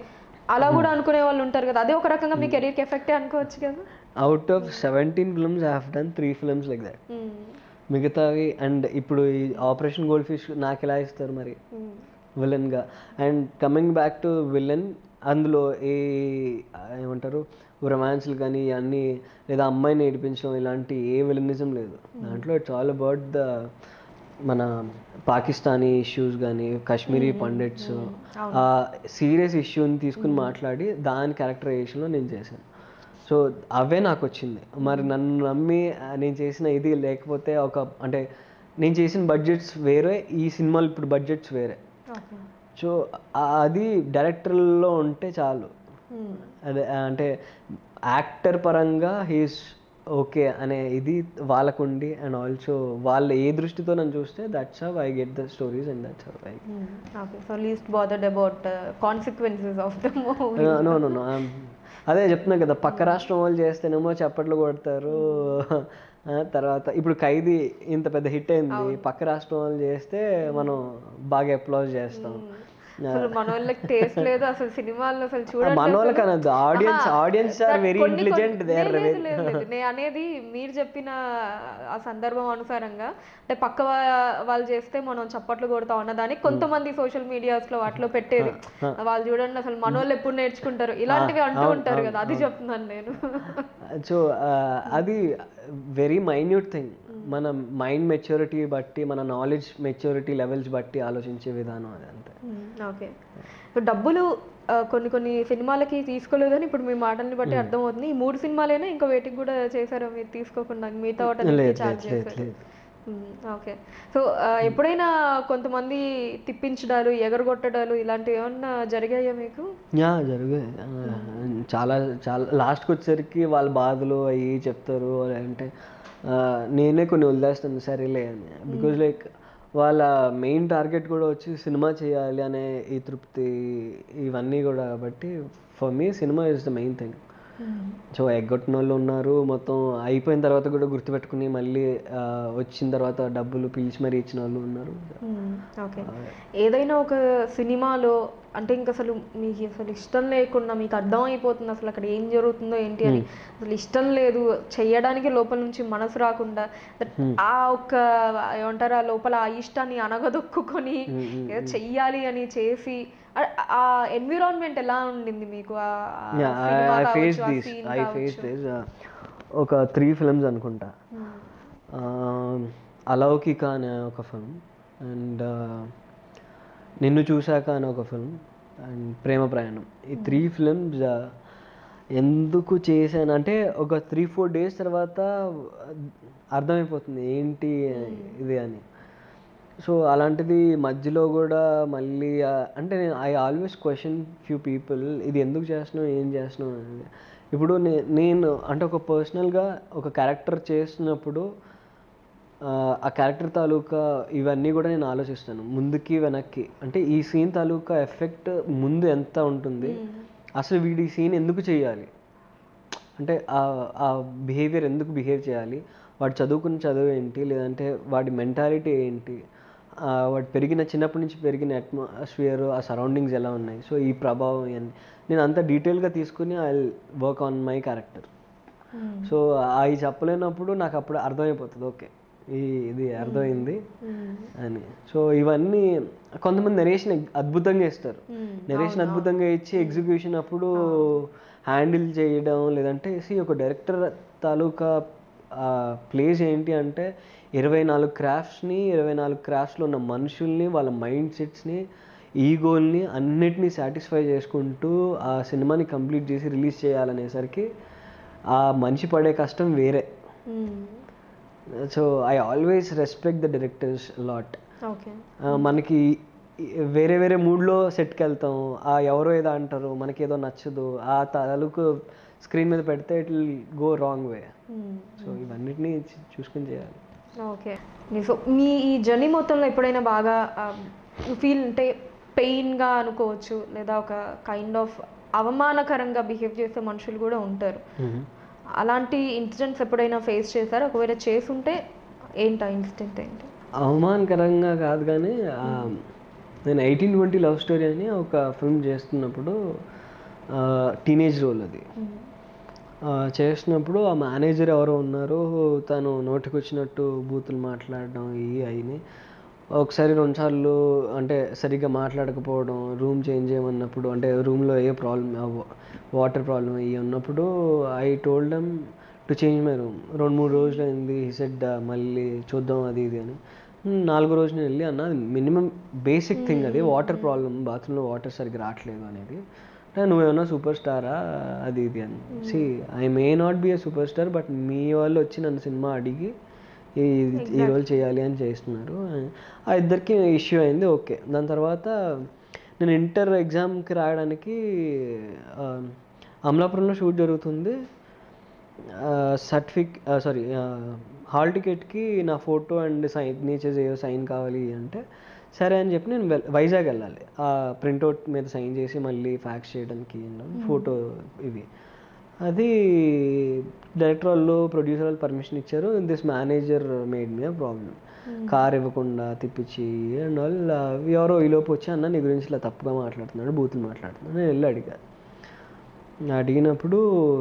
అలా కూడా అనుకునే వాళ్ళు ఉంటారు కదా అదే ఒక రకంగా మీ కెరీర్కి ఎఫెక్టే అనుకోవచ్చు కదా
out of seventeen films I have done three films like that
mm.
మిగతావి అండ్ ఇప్పుడు ఈ ఆపరేషన్ గోల్డ్ ఫిష్ నాకు ఎలా ఇస్తారు మరి
మ్మ్.
విలన్గా and coming back to villain అందులో ఏ ఏమంటారు రొమాన్స్లు కానీ అన్నీ లేదా అమ్మాయిని ఏడిపించడం ఇలాంటి ఏ విలనిజం లేదు దాంట్లో ఇట్స్ ఆల్ అబౌట్ ద మన పాకిస్తానీ ఇష్యూస్ కానీ కాశ్మీరీ పండిట్స్ ఆ సీరియస్ ఇష్యూని తీసుకుని మాట్లాడి దాని క్యారెక్టరైజేషన్లో నేను చేశాను సో అవే నాకు వచ్చింది మరి నన్ను నమ్మి ఆ, నేను చేసిన ఇది లేకపోతే ఒక అంటే నేను చేసిన బడ్జెట్స్ వేరే ఈ సినిమాలు ఇప్పుడు బడ్జెట్స్ వేరే
ఓకే
సో ఆ- అది డైరెక్టర్లో ఉంటే చాలు
మ్మ్.
అదే ఆ, అంటే యాక్టర్ పరంగా హీస్ ఓకే అనే ఇది వాళ్ళకుండి అండ్ ఆల్సో వాళ్ళ ఏ దృష్టితో నన్ను చూస్తే that's how I get the stories and that's how I
okay so least bothered about consequences of the movie
no no no అదే చెప్తున్నా కదా పక్క రాష్ట్రం వాళ్ళు చేస్తేనేమో చప్పట్లు కొడతారు ఆ, తర్వాత ఇప్పుడు ఖైదీ ఇంత పెద్ద హిట్ అయింది పక్క రాష్ట్రం వాళ్ళు చేస్తే మనం బాగా అప్లాజ్ చేస్తాం
అసలు మన వాళ్ళకి టేస్ట్ లేదు అసలు సినిమాల్లో అసలు చూడండి
మన వాళ్ళకి
అసలు.
అనద్దు ఆడియన్స్
ఆహా,
ఆడియన్స్ ఆర్
that
వెరీ
కొన్ని-
ఇంటెలిజెంట్
కొన్ని-
దే ఆర్
లేదు, లేదు, లేదు. నేను అనేది మీరు చెప్పిన ఆ సందర్భం అనుసారంగా అంటే పక్క వా- వాళ్ళు చేస్తే మనం చప్పట్లు కొడతాం అన్నదానికి కొంతమంది సోషల్ మీడియాస్ లో వాటిలో పెట్టేది వాళ్ళు చూడండి అసలు మన వాళ్ళు ఎప్పుడు నేర్చుకుంటారు ఇలాంటివి అంటూ ఉంటారు కదా అది చెప్తున్నాను నేను
సో అది వెరీ మైన్యూట్ థింగ్ మన మైండ్ మెచ్యూరిటీ బట్టి మన నాలెడ్జ్ మెచ్యూరిటీ లెవెల్స్ బట్టి ఆలోచించే విధానం అది అంతే
ఓకే ఇప్పుడు డబ్బులు ఆ, కొన్ని కొన్ని సినిమాలకి తీసుకోలేదని ఇప్పుడు మీ మాటల్ని బట్టి అర్థమవుతుంది ఈ మూడు సినిమాలైనా ఇంకా వేటికి కూడా చేశారో మీరు తీసుకోకుండా మిగతా వాటికి
లేదు,
ఛార్జ్
లేదు,
చేశారు
లేదు.
ఓకే సో ఎప్పుడైనా కొంతమంది తిప్పించడాలు ఎగరగొట్టడాలు ఇలాంటివి ఏమన్నా జరిగాయా మీకు
యా జరుగాయి ఆ, చాలా చాలా లాస్ట్కి వచ్చేసరికి వాళ్ళ బాధలు అవి చెప్తారు అంటే ఆ, నేనే కొన్ని వదిలేస్తాను సరేలే అని బికాజ్ లైక్ వాళ్ళ మెయిన్ టార్గెట్ కూడా వచ్చి సినిమా చేయాలి అనే ఈ తృప్తి ఇవన్నీ కూడా కాబట్టి for me cinema is the main thing so ఎగ్గొట్టిన వాళ్ళు ఉన్నారు మొత్తం అయిపోయిన తర్వాత కూడా గుర్తుపెట్టుకుని మళ్ళీ ఆ, వచ్చిన తర్వాత డబ్బులు పిలిచి మరీ ఇచ్చిన వాళ్ళు ఉన్నారు
ఓకే ఏదైనా ఒక సినిమాలో అంటే ఇంక అసలు మీకు అసలు ఇష్టం లేకుండా మీకు అర్థం అయిపోతుంది అసలు అక్కడ ఏం జరుగుతుందో ఏంటి అని అసలు ఇష్టం లేదు చెయ్యడానికి లోపల నుంచి మనసు రాకుండా that ఆ ఒక్క ఏమంటారు ఆ లోపల ఆ ఇష్టాన్ని అనగదొక్కుకొని ఏదో చెయ్యాలి అని చేసి ఆ- ఆ ఎన్విరాన్మెంట్ ఎలా ఉండింది మీకు ఆ ఆ cinema
ఐ
కావచ్చు,
ఫేస్
ఆ
దిస్
scene
ఐ ఫేస్
కావచ్చు.
దిస్ ఒక త్రీ ఫిల్మ్స్ అనుకుంటా
Hmm.
ఆ, అలౌకిక అనే ఒక ఫిల్మ్ అండ్ నిన్ను చూశాక అనే ఒక ఫిల్మ్ అండ్ ప్రేమ ప్రయాణం ఈ త్రీ ఫిల్మ్స్ ఎందుకు చేశాను అంటే ఒక త్రీ ఫోర్ డేస్ తర్వాత అర్థమైపోతుంది ఏంటి ఇది అని సో అలాంటిది మధ్యలో కూడా మళ్ళీ ఆ, అంటే నేను I always question few people ఇది ఎందుకు చేస్తున్నావు ఏం చేస్తున్నావు అనేది ఇప్పుడు నే- నేను అంటే ఒక పర్సనల్గా ఒక క్యారెక్టర్ చేస్తున్నప్పుడు ఆ, ఆ క్యారెక్టర్ తాలూకా ఇవన్నీ కూడా నేను ఆలోచిస్తాను ముందుకి వెనక్కి అంటే ఈ సీన్ తాలూకా ఎఫెక్ట్ ముందు ఎంత ఉంటుంది అసలు వీడి ఈ సీన్ ఎందుకు చేయాలి అంటే ఆ- ఆ బిహేవియర్ ఎందుకు బిహేవ్ చేయాలి వాడు చదువుకున్న చదువు ఏంటి లేదంటే వాడి మెంటాలిటీ ఏంటి ఆ, వాడు పెరిగిన చిన్నప్పటి నుంచి పెరిగిన అట్మాస్ఫియర్ ఆ సరౌండింగ్స్ ఎలా ఉన్నాయి సో ఈ ప్రభావం ఇవన్నీ నేను అంత డీటెయిల్గా తీసుకుని I work on my character
Hmm.
So అవి చెప్పలేనప్పుడు నాకు అప్పుడు అర్థమైపోతుంది ఓకే ఈ ఇది అర్థమైంది
Hmm.
అని సో ఇవన్నీ కొంతమంది నరేషన్ అద్భుతంగా ఇస్తారు
Hmm.
నరేషన్ అద్భుతంగా ఇచ్చి ఎగ్జిక్యూషన్ అప్పుడు హ్యాండిల్ చేయడం లేదంటే see ఒక డైరెక్టర్ తాలూకా ప్లేస్ ఏంటి అంటే ఇరవై నాలుగు క్రాఫ్ట్స్ని ఇరవై నాలుగు క్రాఫ్ట్స్లో ఉన్న మనుషుల్ని వాళ్ళ మైండ్ సెట్స్ని ఈగోల్ని అన్నిటినీ సాటిస్ఫై చేసుకుంటూ ఆ సినిమాని కంప్లీట్ చేసి రిలీజ్ చేయాలనేసరికి ఆ మనిషి పడే కష్టం వేరే
Hmm.
So I always respect the directors lot
okay
మనకి ఈ- వేరే వేరే మూడ్లో సెట్కి వెళ్తాం ఆ ఎవరో ఏదో అంటారు మనకి ఏదో నచ్చదు ఆ తాలూకు స్క్రీన్ మీద పెడితే it will go wrong way
Hmm.
So ఇవన్నిటిని చూ- చూసుకుని చేయాలి
ఓకే సో మీ ఈ జర్నీ మొత్తంలో ఎప్పుడైనా బాగా ఫీల్ అంటే పెయిన్గా అనుకోవచ్చు లేదా ఒక కైండ్ ఆఫ్ అవమానకరంగా బిహేవ్ చేసే మనుషులు కూడా ఉంటారు అలాంటి ఇన్సిడెంట్స్ ఎప్పుడైనా ఫేస్ చేశారు ఒకవేళ చేసుంటే ఏంటి ఆ ఇన్సిడెంట్ ఏంటి
అవమానకరంగా కాదు కానీ ఆ, నేను ఎయిటీన్ ట్వంటీ లవ్ స్టోరీ అని ఒక ఫిల్మ్ చేస్తున్నప్పుడు టీనేజ్ రోల్ అది ఆ, చేసినప్పుడు ఆ మేనేజర్ ఎవరో ఉన్నారు తను నోటికి వచ్చినట్టు బూతులు మాట్లాడడం ఇవి అయినాయి ఒకసారి రెండుసార్లు అంటే సరిగ్గా మాట్లాడకపోవడం రూమ్ చేంజ్ చేయమన్నప్పుడు అంటే రూమ్లో ఏ ప్రాబ్లమ్ వాటర్ ప్రాబ్లమ్ ఇవి ఉన్నప్పుడు I told them to change my room రెండు మూడు రోజులు అయింది సెడ్ మళ్ళీ చూద్దాం అది ఇది అని "Hmm, నాలుగో రోజున వెళ్ళి అన్న మినిమం బేసిక్ థింగ్ అది వాటర్ ప్రాబ్లమ్ బాత్రూంలో వాటర్ సరిగ్గా రావట్లేదు అనేది అంటే నువ్వేమన్నా సూపర్ స్టారా అది ఇది అని see I may not be a super star but మీ వాళ్ళు వచ్చి నన్ను సినిమా అడిగి ఈ ఈ రోజు చేయాలి అని చేస్తున్నారు ఆ ఇద్దరికి ఇష్యూ అయింది ఓకే దాని తర్వాత నేను ఇంటర్ ఎగ్జామ్కి రాయడానికి ఆ, అమలాపురంలో షూట్ జరుగుతుంది సర్టిఫిక్ సారీ హాల్ టికెట్కి నా ఫోటో అండ్ సిగ్నేచర్స్ ఏవో సైన్ కావాలి అంటే సరే అని చెప్పి నేను వెల్- వైజాగ్ వెళ్ళాలి ఆ ప్రింట్అవుట్ మీద సైన్ చేసి మళ్ళీ ఫ్యాక్స్ చేయడానికి ఫోటో ఇవి అది డైరెక్టర్ వాళ్ళు ప్రొడ్యూసర్ వాళ్ళు పర్మిషన్ ఇచ్చారు this manager made me problem car ఇవ్వకుండా తిప్పించి అండ్ ఆల్ ఎవరో ఈలోపు వచ్చి అన్న నీ గురించి ఇలా తప్పుగా మాట్లాడుతున్నాడు బూతులు మాట్లాడుతున్నాడు నేను వెళ్ళి అడిగా అడిగినప్పుడు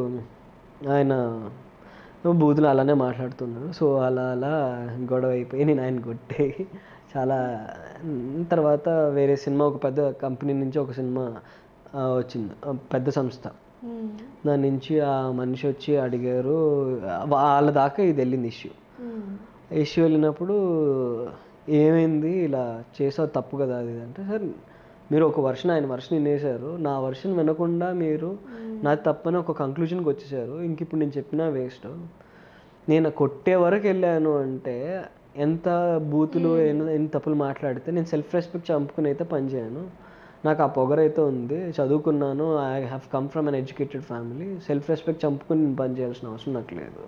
ఆయన బూతులు అలానే మాట్లాడుతున్నాడు సో అలా అలా గొడవ అయిపోయి నేను ఆయన కొట్టే చాలా ఉమ్, తర్వాత వేరే సినిమా ఒక పెద్ద కంపెనీ నుంచి ఒక సినిమా ఆ, వచ్చింది ఆ, పెద్ద సంస్థ దాని నుంచి ఆ మనిషి వచ్చి అడిగారు వాళ్ళ దాకా ఇది వెళ్ళింది ఇష్యూ ఇష్యూ వెళ్ళినప్పుడు ఏమైంది ఇలా చేసావు తప్పు కదా అది ఇది అంటే సార్ మీరు ఒక వర్షన్ ఆయన వర్షన్ వినేశారు నా వర్షన్ వినకుండా మీరు నాది తప్పని ఒక కంక్లూజన్కి వచ్చేసారు ఇంక ఇప్పుడు నేను చెప్పినా వేస్ట్ నేను కొట్టే వరకు వెళ్ళాను అంటే ఎంత బూతులు ఎన్ని ఎన్ని తప్పులు మాట్లాడితే నేను సెల్ఫ్ రెస్పెక్ట్ చంపుకుని అయితే పని చేయను నాకు ఆ పొగరైతే ఉంది చదువుకున్నాను I have come from an educated family self respect చంపుకుని నేను పని చేయాల్సిన అవసరం నాకు లేదు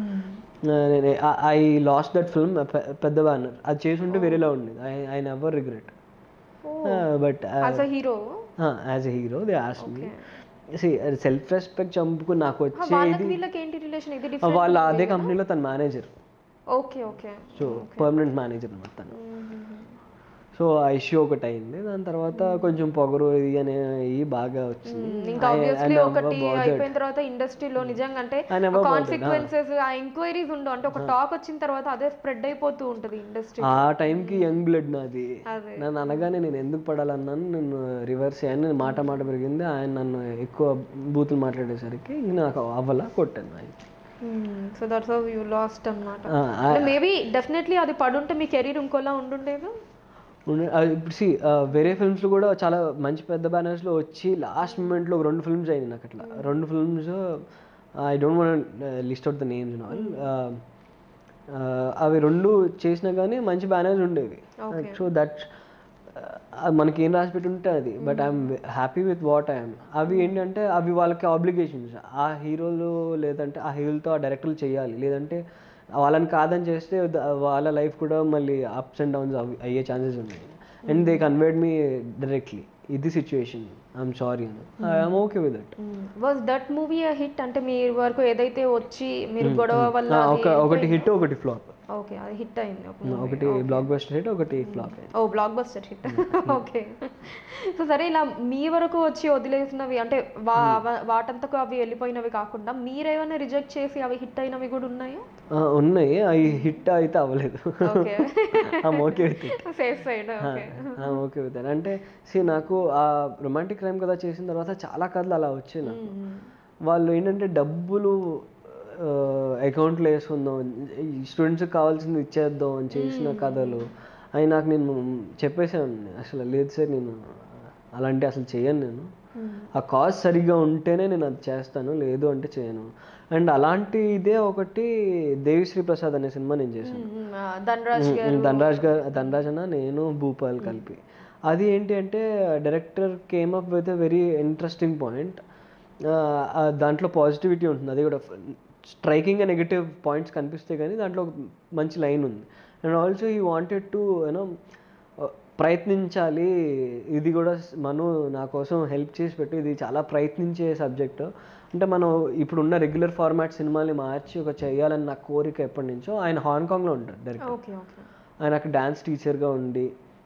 ఐ లాస్ట్ దట్ ఫిల్మ్ పెద్ద బ్యానర్ అది చేసుంటే వేరేలా ఉండేది I I never regret but
as a hero
as a hero they ask me see self respect చంపుకుని నాకు
వాళ్ళకి
వచ్చేది
వీళ్ళకి ఏంటి రిలేషన్ ఇది
ఆ,
డిఫరెంట్
వాళ్ళ అదే కంపెనీలో తన manager
okay okay
so permanent manager అనమాట తను సో ఆ ఇష్యూ ఒకటి అయింది దాని తర్వాత కొంచెం పొగరు ఇది అనే ఇవి బాగా వచ్చింది
ఇంకా
I- I
ఆబ్వియస్లీ
never
ఒకటి
bothered.
అయిపోయిన తర్వాత ఇండస్ట్రీలో నిజంగా అంటే
I never bothered,
కాన్సిక్వెన్సెస్ ఆ ఎంక్వైరీస్ ఉండవు అంటే ఒక టాక్ వచ్చిన తర్వాత అదే స్ప్రెడ్ అయిపోతూ ఉంటది ఇండస్ట్రీ
ఆ టైంకి యంగ్ బ్లడ్ నాది
అదే.
నన్ను అనగానే నేను ఎందుకు పడాలన్నాను నేను రివర్స్ అయ్యాను నేను మాట మాట పెరిగింది ఆయన నన్ను ఎక్కువ బూతులు మాట్లాడేసరికి ఇంక నాకు అవ్వలా కొట్టాను ఆయన
so that's how you lost అన్నమాట
ఆ, ఆ-
మేబీ డెఫినెట్లీ అది పడుంటే మీ కెరీర్ ఇంకోలా ఉండుండేది
ఉన్న- ఆ, ఇప్పుడు సి వేరే ఫిల్మ్స్లో కూడా చాలా మంచి పెద్ద బ్యానర్స్లో వచ్చి లాస్ట్ మూమెంట్లో ఒక రెండు ఫిల్మ్స్ అయినాయి నాకు అట్లా రెండు films I don't want list out the names all అవి రెండు చేసినా కానీ మంచి బ్యానర్స్ ఉండేవి సో దట్ మనకి ఏం రాసి పెట్టి ఉంటే అది but I'm happy with what I'm అవి ఏంటంటే అవి వాళ్ళకి ఆబ్లిగేషన్స్ ఆ హీరోలు లేదంటే ఆ హీరోలతో ఆ డైరెక్టర్లు చేయాలి లేదంటే వాళ్ళని కాదని చేస్తే ద- వాళ్ళ లైఫ్ కూడా మళ్ళీ అప్స్ అండ్ డౌన్స్ అయ్యే ఛాన్సెస్ ఉన్నాయి and they convert me directly ఇది సిచ్యువేషన్ ఐఎమ్ సారీ అని I'm okay with that
was that movie hit అంటే మీ వరకు ఏదైతే వచ్చి మీరు గొడవ వల్ల
ఒక ఒకటి హిట్ ఒకటి ఫ్లాప్
ఓకే అది హిట్ అయింది ఒక movie.
ఒకటి బ్లాక్ బస్టర్ హిట్ ఒకటి ఫ్లాప్
ఓ blockbuster hit okay so సరే ఇలా మీ వరకు వచ్చి వదిలేసినవి అంటే వా వా- వాటంతకు అవి వెళ్ళిపోయినవి కాకుండా మీరేమైనా రిజెక్ట్ చేసి అవి హిట్ అయినవి కూడా ఉన్నాయా
ఉన్నాయి అవి హిట్ అయితే అవ్వలేదు
okay
I'm okay with it
safe side okay
okay with that అంటే సి నాకు ఆ రొమాంటిక్ క్రైమ్ కదా చేసిన తర్వాత చాలా కథలు అలా వచ్చాయి నాకు వాళ్ళు ఏంటంటే డబ్బులు అకౌంట్లో వేసుకుందాం స్టూడెంట్స్కి కావాల్సింది ఇచ్చేద్దాం అని చేసిన కథలు అవి నాకు నేను చెప్పేసాను అసలు లేదు సార్ నేను అలాంటి అసలు చేయను నేను ఆ కాజ్ సరిగ్గా ఉంటేనే నేను అది చేస్తాను లేదు అంటే చేయను అండ్ అలాంటి ఇదే ఒకటి దేవిశ్రీ ప్రసాద్ అనే సినిమా నేను చేశాను
ధనరాజ్
ఉమ్, ధనరాజ్ గారు ధనరాజ్ అన్న నేను భూపాల్ కలిపి అది ఏంటి అంటే director came up with a very interesting point దాంట్లో పాజిటివిటీ ఉంటుంది అది కూడా స్ట్రైకింగ్ నెగటివ్ పాయింట్స్ కనిపిస్తే కానీ దాంట్లో ఒక మంచి లైన్ ఉంది and also he wanted to you know ప్రయత్నించాలి ఇది కూడా స్- మను నా కోసం హెల్ప్ చేసి పెట్టు ఇది చాలా ప్రయత్నించే సబ్జెక్ట్ అంటే మనం ఇప్పుడున్న రెగ్యులర్ ఫార్మాట్ సినిమాని మార్చి ఒక చేయాలని నా కోరిక ఎప్పటి నుంచో ఆయన హాంకాంగ్లో ఉంటాడు డైరెక్టర్
ఓకే ఓకే
ఆయన అక్కడ డ్యాన్స్ టీచర్గా ఉండి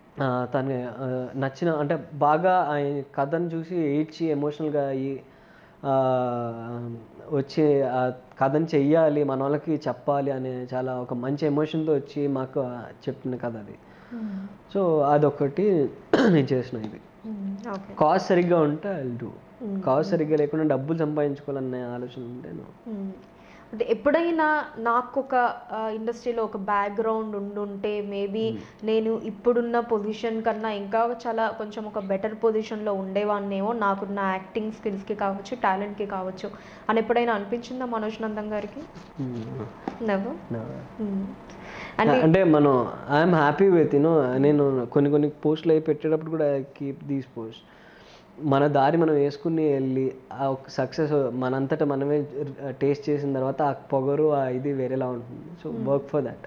ఆ, తన ఆ, నచ్చిన అంటే బాగా ఆయన కథను చూసి ఏడ్చి ఎమోషనల్గా అయ్యి ఆ, వచ్చి ఆ కథను చెయ్యాలి మన వాళ్ళకి చెప్పాలి అనే చాలా ఒక మంచి ఎమోషన్తో వచ్చి మాకు చెప్పిన కథ అది సో అదొకటి నేను చేసిన ఇది
ఓకే
కాస్ట్ సరిగ్గా ఉంటే ఐ డూ కాస్ట్ సరిగ్గా లేకుండా డబ్బులు సంపాదించుకోవాలనే ఆలోచన ఉంటే no.
మ్మ్. అంటే ఎప్పుడైనా నాకు ఒక ఇండస్ట్రీలో ఒక బ్యాక్గ్రౌండ్ ఉండుంటే మేబీ నేను ఇప్పుడున్న పొజిషన్ కన్నా ఇంకా చాలా కొంచెం ఒక బెటర్ పొజిషన్లో ఉండేవాన్నేమో నాకున్న యాక్టింగ్ స్కిల్స్కి కావచ్చు టాలెంట్కి కావచ్చు అని ఎప్పుడైనా అనిపించిందా మనోజ్ నందన్ గారికి
Hmm.
Never
No.
అంటే
అంటే మనం ఐఎమ్ హ్యాపీ విత్ యూనో నేను కొన్ని కొన్ని పోస్టులు అవి పెట్టేటప్పుడు కూడా కీప్ దీస్ పోస్ట్ మన దారి మనం వేసుకుని వెళ్ళి ఆ ఒక సక్సెస్ మనంతటా మనమే టేస్ట్ చేసిన తర్వాత ఆ పొగరు ఆ ఇది వేరేలా ఉంటుంది so work for that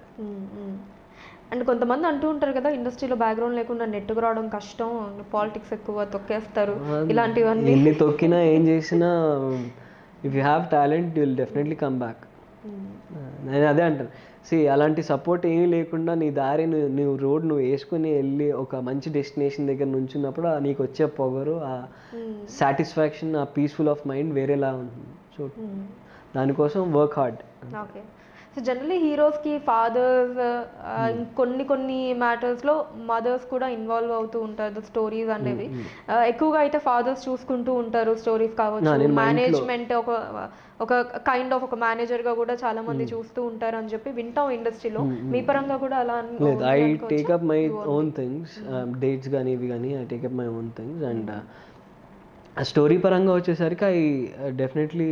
and కొంతమంది అంటూ ఉంటారు కదా ఇండస్ట్రీలో బ్యాక్గ్రౌండ్ లేకుండా నెట్టుకు రావడం కష్టం పాలిటిక్స్ ఎక్కువ తొక్కేస్తారు ఇలాంటివన్నీ
ఎన్ని తొక్కినా ఏం చేసినా if you have talent you will definitely come back నేను అదే అంటాను సి అలాంటి సపోర్ట్ ఏమీ లేకుండా నీ దారి నువ్వు నువ్వు రోడ్ నువ్వు వేసుకుని వెళ్ళి ఒక మంచి డెస్టినేషన్ దగ్గర నుంచున్నప్పుడు ఆ నీకు వచ్చే పొగరు ఆ సాటిస్ఫాక్షన్ ఆ పీస్ఫుల్ ఆఫ్ మైండ్ వేరేలా ఉంటుంది సో దానికోసం work hard
okay so generally హీరోస్కి ఫాదర్స్ కొన్ని కొన్ని మ్యాటర్స్లో మదర్స్ కూడా ఇన్వాల్వ్ అవుతూ ఉంటారు స్టోరీస్ అనేవి ఆ, ఎక్కువగా అయితే ఫాదర్స్ చూసుకుంటూ ఉంటారు స్టోరీస్
నా,
కావచ్చు
నేను మా ఇంట్లో-
మేనేజ్మెంట్ ఒక ఒక కైండ్ ఆఫ్ ఒక మేనేజర్ గా కూడా చాలా మంది చూస్తూ ఉంటారు అని చెప్పి వింటాం ఇండస్ట్రీలో మీ పరంగా కూడా అలా అన్-
లేదు
ఉంది
ఐ
అనుకోవచ్చా?
Take up my own things dates కానీ ఇవి కానీ I take up my own things and story పరంగా వచ్చేసరికి ఐ డెఫినెట్లీ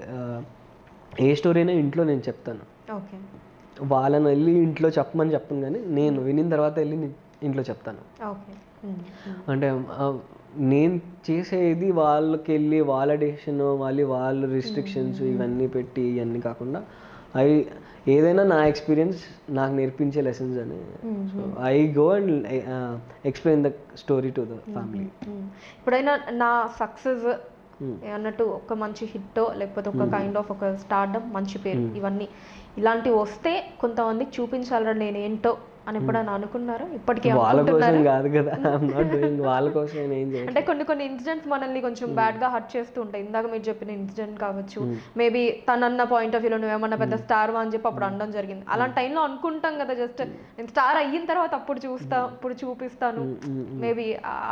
ఏ స్టోరీ అయినా ఇంట్లో నేను చెప్తాను
ఓకే
వాళ్ళని వెళ్ళి ఇంట్లో చెప్పమని చెప్పను కానీ నేను వినిన తర్వాత వెళ్ళి ని- ఇంట్లో చెప్తాను
ఓకే ఉమ్, ఉమ్,
అంటే ఆ, నేను చేసేది వాళ్ళకి వెళ్ళి వాళ్ళ డెసిషన్ వాళ్ళ వాళ్ళ రిస్ట్రిక్షన్స్ ఇవన్నీ పెట్టి ఇవన్నీ కాకుండా అవి ఏదైనా నా ఎక్స్పీరియన్స్ నాకు నేర్పించే లెసన్స్ అని so I go and explain the story to the family
um. ఇప్పుడైనా నా సక్సెస్ అన్నట్టు ఒక మంచి హిట్ లేకపోతే ఒక కైండ్ ఆఫ్ ఒక స్టార్డమ్ మంచి పేరు ఇవన్నీ ఇలాంటివి వస్తే కొంతమందికి చూపించాలరా నేను ఏంటో అని ఎప్పుడైనా అనుకున్నారా ఇప్పటికీ
వాళ్ళ కోసం
అనుకుంటున్నారా
కాదు కదా ఐఎమ్ నాట్ డూయింగ్ వాళ్ళ కోసం నేను ఏం చేయను
అంటే కొన్ని కొన్ని ఇన్సిడెంట్స్ మనల్ని కొంచెం బ్యాడ్ గా హర్ట్ చేస్తూ ఉంటాయి ఇందాక మీరు చెప్పిన ఇన్సిడెంట్ కావచ్చు మేబీ తనన్న పాయింట్ ఆఫ్ వ్యూలో నువ్వేమన్నా పెద్ద స్టార్ అని చెప్పి అప్పుడు అనడం జరిగింది అలాంటి టైంలో అనుకుంటాం కదా జస్ట్ నేను స్టార్ అయిన తర్వాత అప్పుడు చూస్తా అప్పుడు చూపిస్తాను మేబీ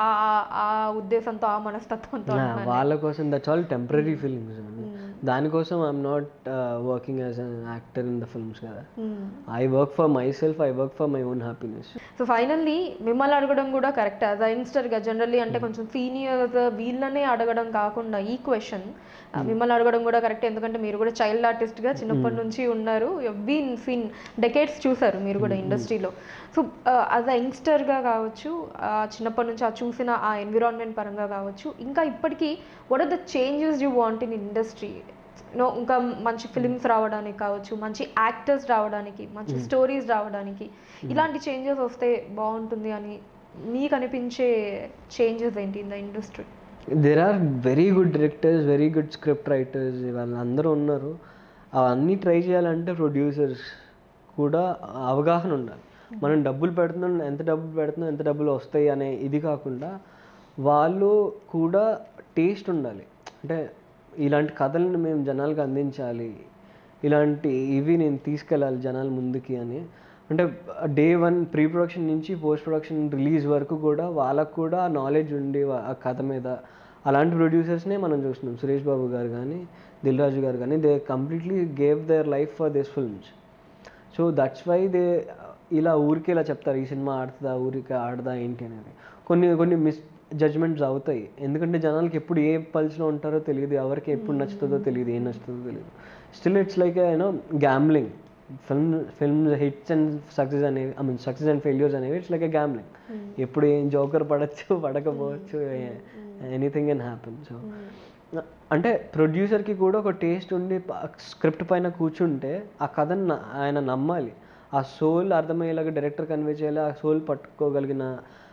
ఆ ఉద్దేశంతో ఆ మనస్తత్వంతో
నా, వాళ్ళ కోసం దట్స్ ఆల్ టెంపరీ ఫీలింగ్స్ దానికోసం I'm not working as an actor in the films కదా I work for myself I work for my own happiness
so finally మిమ్మల్ని అడగడం కూడా కరెక్ట్ యాజ్ గా జనరల్లీ అంటే కొంచెం సీనియర్స్ వీళ్ళనే అడగడం కాకుండా ఈ క్వశ్చన్ మిమ్మల్ని అడగడం కూడా కరెక్ట్ ఎందుకంటే మీరు కూడా చైల్డ్ గా చిన్నప్పటి నుంచి ఉన్నారు బీన్ సీన్ డెకేట్స్ చూసారు మీరు కూడా ఇండస్ట్రీలో సో యాజ్ అ గా కావచ్చు ఆ, చిన్నప్పటి నుంచి ఆ చూసిన ఆ ఎన్విరాన్మెంట్ పరంగా కావచ్చు ఇంకా ఇప్పటికీ what are the changes you want in industry no ఇంకా మంచి ఫిలిమ్స్ రావడానికి కావచ్చు మంచి యాక్టర్స్ రావడానికి మంచి స్టోరీస్ రావడానికి ఇలాంటి చేంజెస్ వస్తే బాగుంటుంది అని మీకు అనిపించే చేంజెస్ ఏంటి in the industry
there are very good directors very good script writers వాళ్ళందరూ ఉన్నారు అవన్నీ ట్రై చేయాలంటే ప్రొడ్యూసర్స్ కూడా అవగాహన ఉండాలి మనం డబ్బులు పెడుతున్నాం ఎంత డబ్బులు పెడుతున్నాం ఎంత డబ్బులు వస్తాయి అనే ఇది కాకుండా వాళ్ళు కూడా టేస్ట్ ఉండాలి అంటే ఇలాంటి కథలను మేము జనాలకు అందించాలి ఇలాంటి ఇవి నేను తీసుకెళ్ళాలి జనాల ముందుకి అని అంటే డే వన్ ప్రీ ప్రొడక్షన్ నుంచి పోస్ట్ ప్రొడక్షన్ రిలీజ్ వరకు కూడా వాళ్ళకు కూడా నాలెడ్జ్ ఉండి వా- ఆ కథ మీద అలాంటి ప్రొడ్యూసర్స్నే మనం చూస్తున్నాం సురేష్ బాబు గారు కానీ దిల్ రాజు గారు కానీ they completely gave their life for this films so that's why they ఇలా ఊరికి ఇలా చెప్తారు ఈ సినిమా ఆడుతుందా ఊరికి ఆడదా ఏంటి అనేది కొన్ని కొన్ని మిస్ జడ్జ్మెంట్స్ అవుతాయి ఎందుకంటే జనాలకి ఎప్పుడు ఏ పల్స్లో ఉంటారో తెలియదు ఎవరికి ఎప్పుడు నచ్చుతుందో తెలియదు ఏం నచ్చుతుందో తెలియదు still it's like you know gambling film film hits and success అనేవి I mean success and failures అనేవి ఇట్స్ లైక్ ఎ గ్యాంబ్లింగ్ ఎప్పుడు ఏం జోకర్ పడచ్చు పడకపోవచ్చు ఎనీథింగ్ కెన్ హ్యాపెన్ సో అంటే ప్రొడ్యూసర్కి కూడా ఒక టేస్ట్ ఉండి స్క్రిప్ట్ పైన కూర్చుంటే ఆ కథను న- ఆయన నమ్మాలి ఆ సోల్ అర్థమయ్యేలాగా డైరెక్టర్ కన్వే చేయాలి ఆ సోల్ పట్టుకోగలిగిన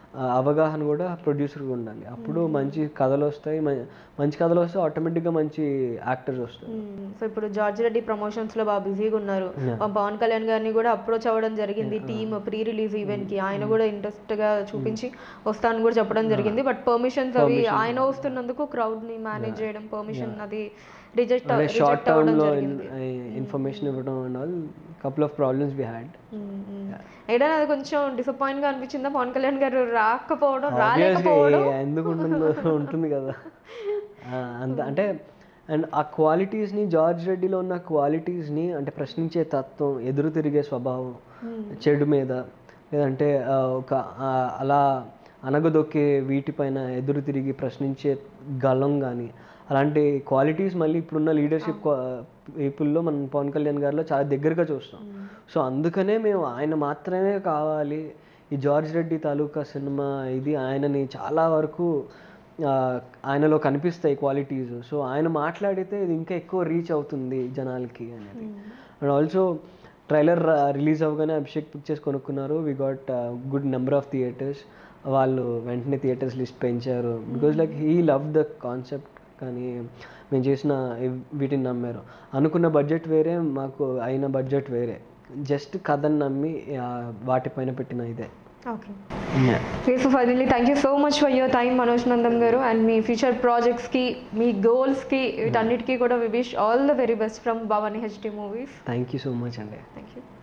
ఆ, అవగాహన కూడా ప్రొడ్యూసర్గా ఉండాలి అప్పుడు మంచి కథలు వస్తాయి మ- మంచి కథలు వస్తే ఆటోమేటిక్గా మంచి యాక్టర్స్ వస్తారు
సో ఇప్పుడు జార్జ్ రెడ్డి ప్రమోషన్స్ లో బాగా బిజీగా ఉన్నారు మా పవన్ కళ్యాణ్ గారిని కూడా అప్రోచ్ అవ్వడం జరిగింది టీమ్ ప్రీ రిలీజ్ ఈవెంట్ కి ఆయన కూడా ఇంట్రెస్ట్ గా చూపించి వస్తానని కూడా చెప్పడం జరిగింది బట్ పర్మిషన్స్ అవి ఆయన వస్తున్నందుకు క్రౌడ్ ని మేనేజ్ చేయడం పర్మిషన్ అది రిజెక్ట్
అంటే షార్ట్
రిజెక్ట్ అవ్వడం
టర్మ్లో
జరిగింది
ఇన్ఫర్మేషన్ ఇవ్వడం and all couple of problems we had
ఏదైనా అది కొంచెం డిసప్పాయింట్ గా అనిపించిందా పవన్ కళ్యాణ్ గారు రాకపోవడం రాలేకపోవడం
ఎందుకు ఉంటుందో ఉంటుంది కదా ఆ, అంత అంటే అండ్ ఆ క్వాలిటీస్ని జార్జ్ రెడ్డిలో ఉన్న క్వాలిటీస్ని అంటే ప్రశ్నించే తత్వం ఎదురు తిరిగే స్వభావం చెడు మీద లేదంటే ఆ, ఒక ఆ, అలా అనగదొక్కే వీటిపైన ఎదురు తిరిగి ప్రశ్నించే గలం కానీ అలాంటి క్వాలిటీస్ మళ్ళీ ఇప్పుడున్న లీడర్షిప్ పీపుల్లో మనం పవన్ కళ్యాణ్ గారిలో చాలా దగ్గరగా చూస్తాం సో అందుకనే మేము ఆయన మాత్రమే కావాలి ఈ జార్జ్ రెడ్డి తాలూకా సినిమా ఇది ఆయనని చాలా వరకు ఆ, ఆయనలో కనిపిస్తాయి క్వాలిటీస్ సో ఆయన మాట్లాడితే ఇది ఇంకా ఎక్కువ రీచ్ అవుతుంది జనాలకి అనేది అండ్ ఆల్సో ట్రైలర్ రిలీజ్ అవ్వగానే అభిషేక్ పిక్చర్స్ కొనుక్కున్నారు we got good number of theatres వాళ్ళు వెంటనే థియేటర్స్ లిస్ట్ పెంచారు because like he love the concept కానీ మేము చేసిన ఇవ్- వీటిని నమ్మారు అనుకున్న బడ్జెట్ వేరే మాకు అయిన బడ్జెట్ వేరే జస్ట్ కథని నమ్మి ఆ, వాటిపైన పెట్టిన ఇదే
okay so finally thank you so much for your time Manoj Nandan గారు అండ్ మీ ఫ్యూచర్ ప్రాజెక్ట్స్కి మీ గోల్స్కి వీటన్నిటికీ కూడా we wish all the very best from Bhavani HD movies
thank you so much అండి
థ్యాంక్ యూ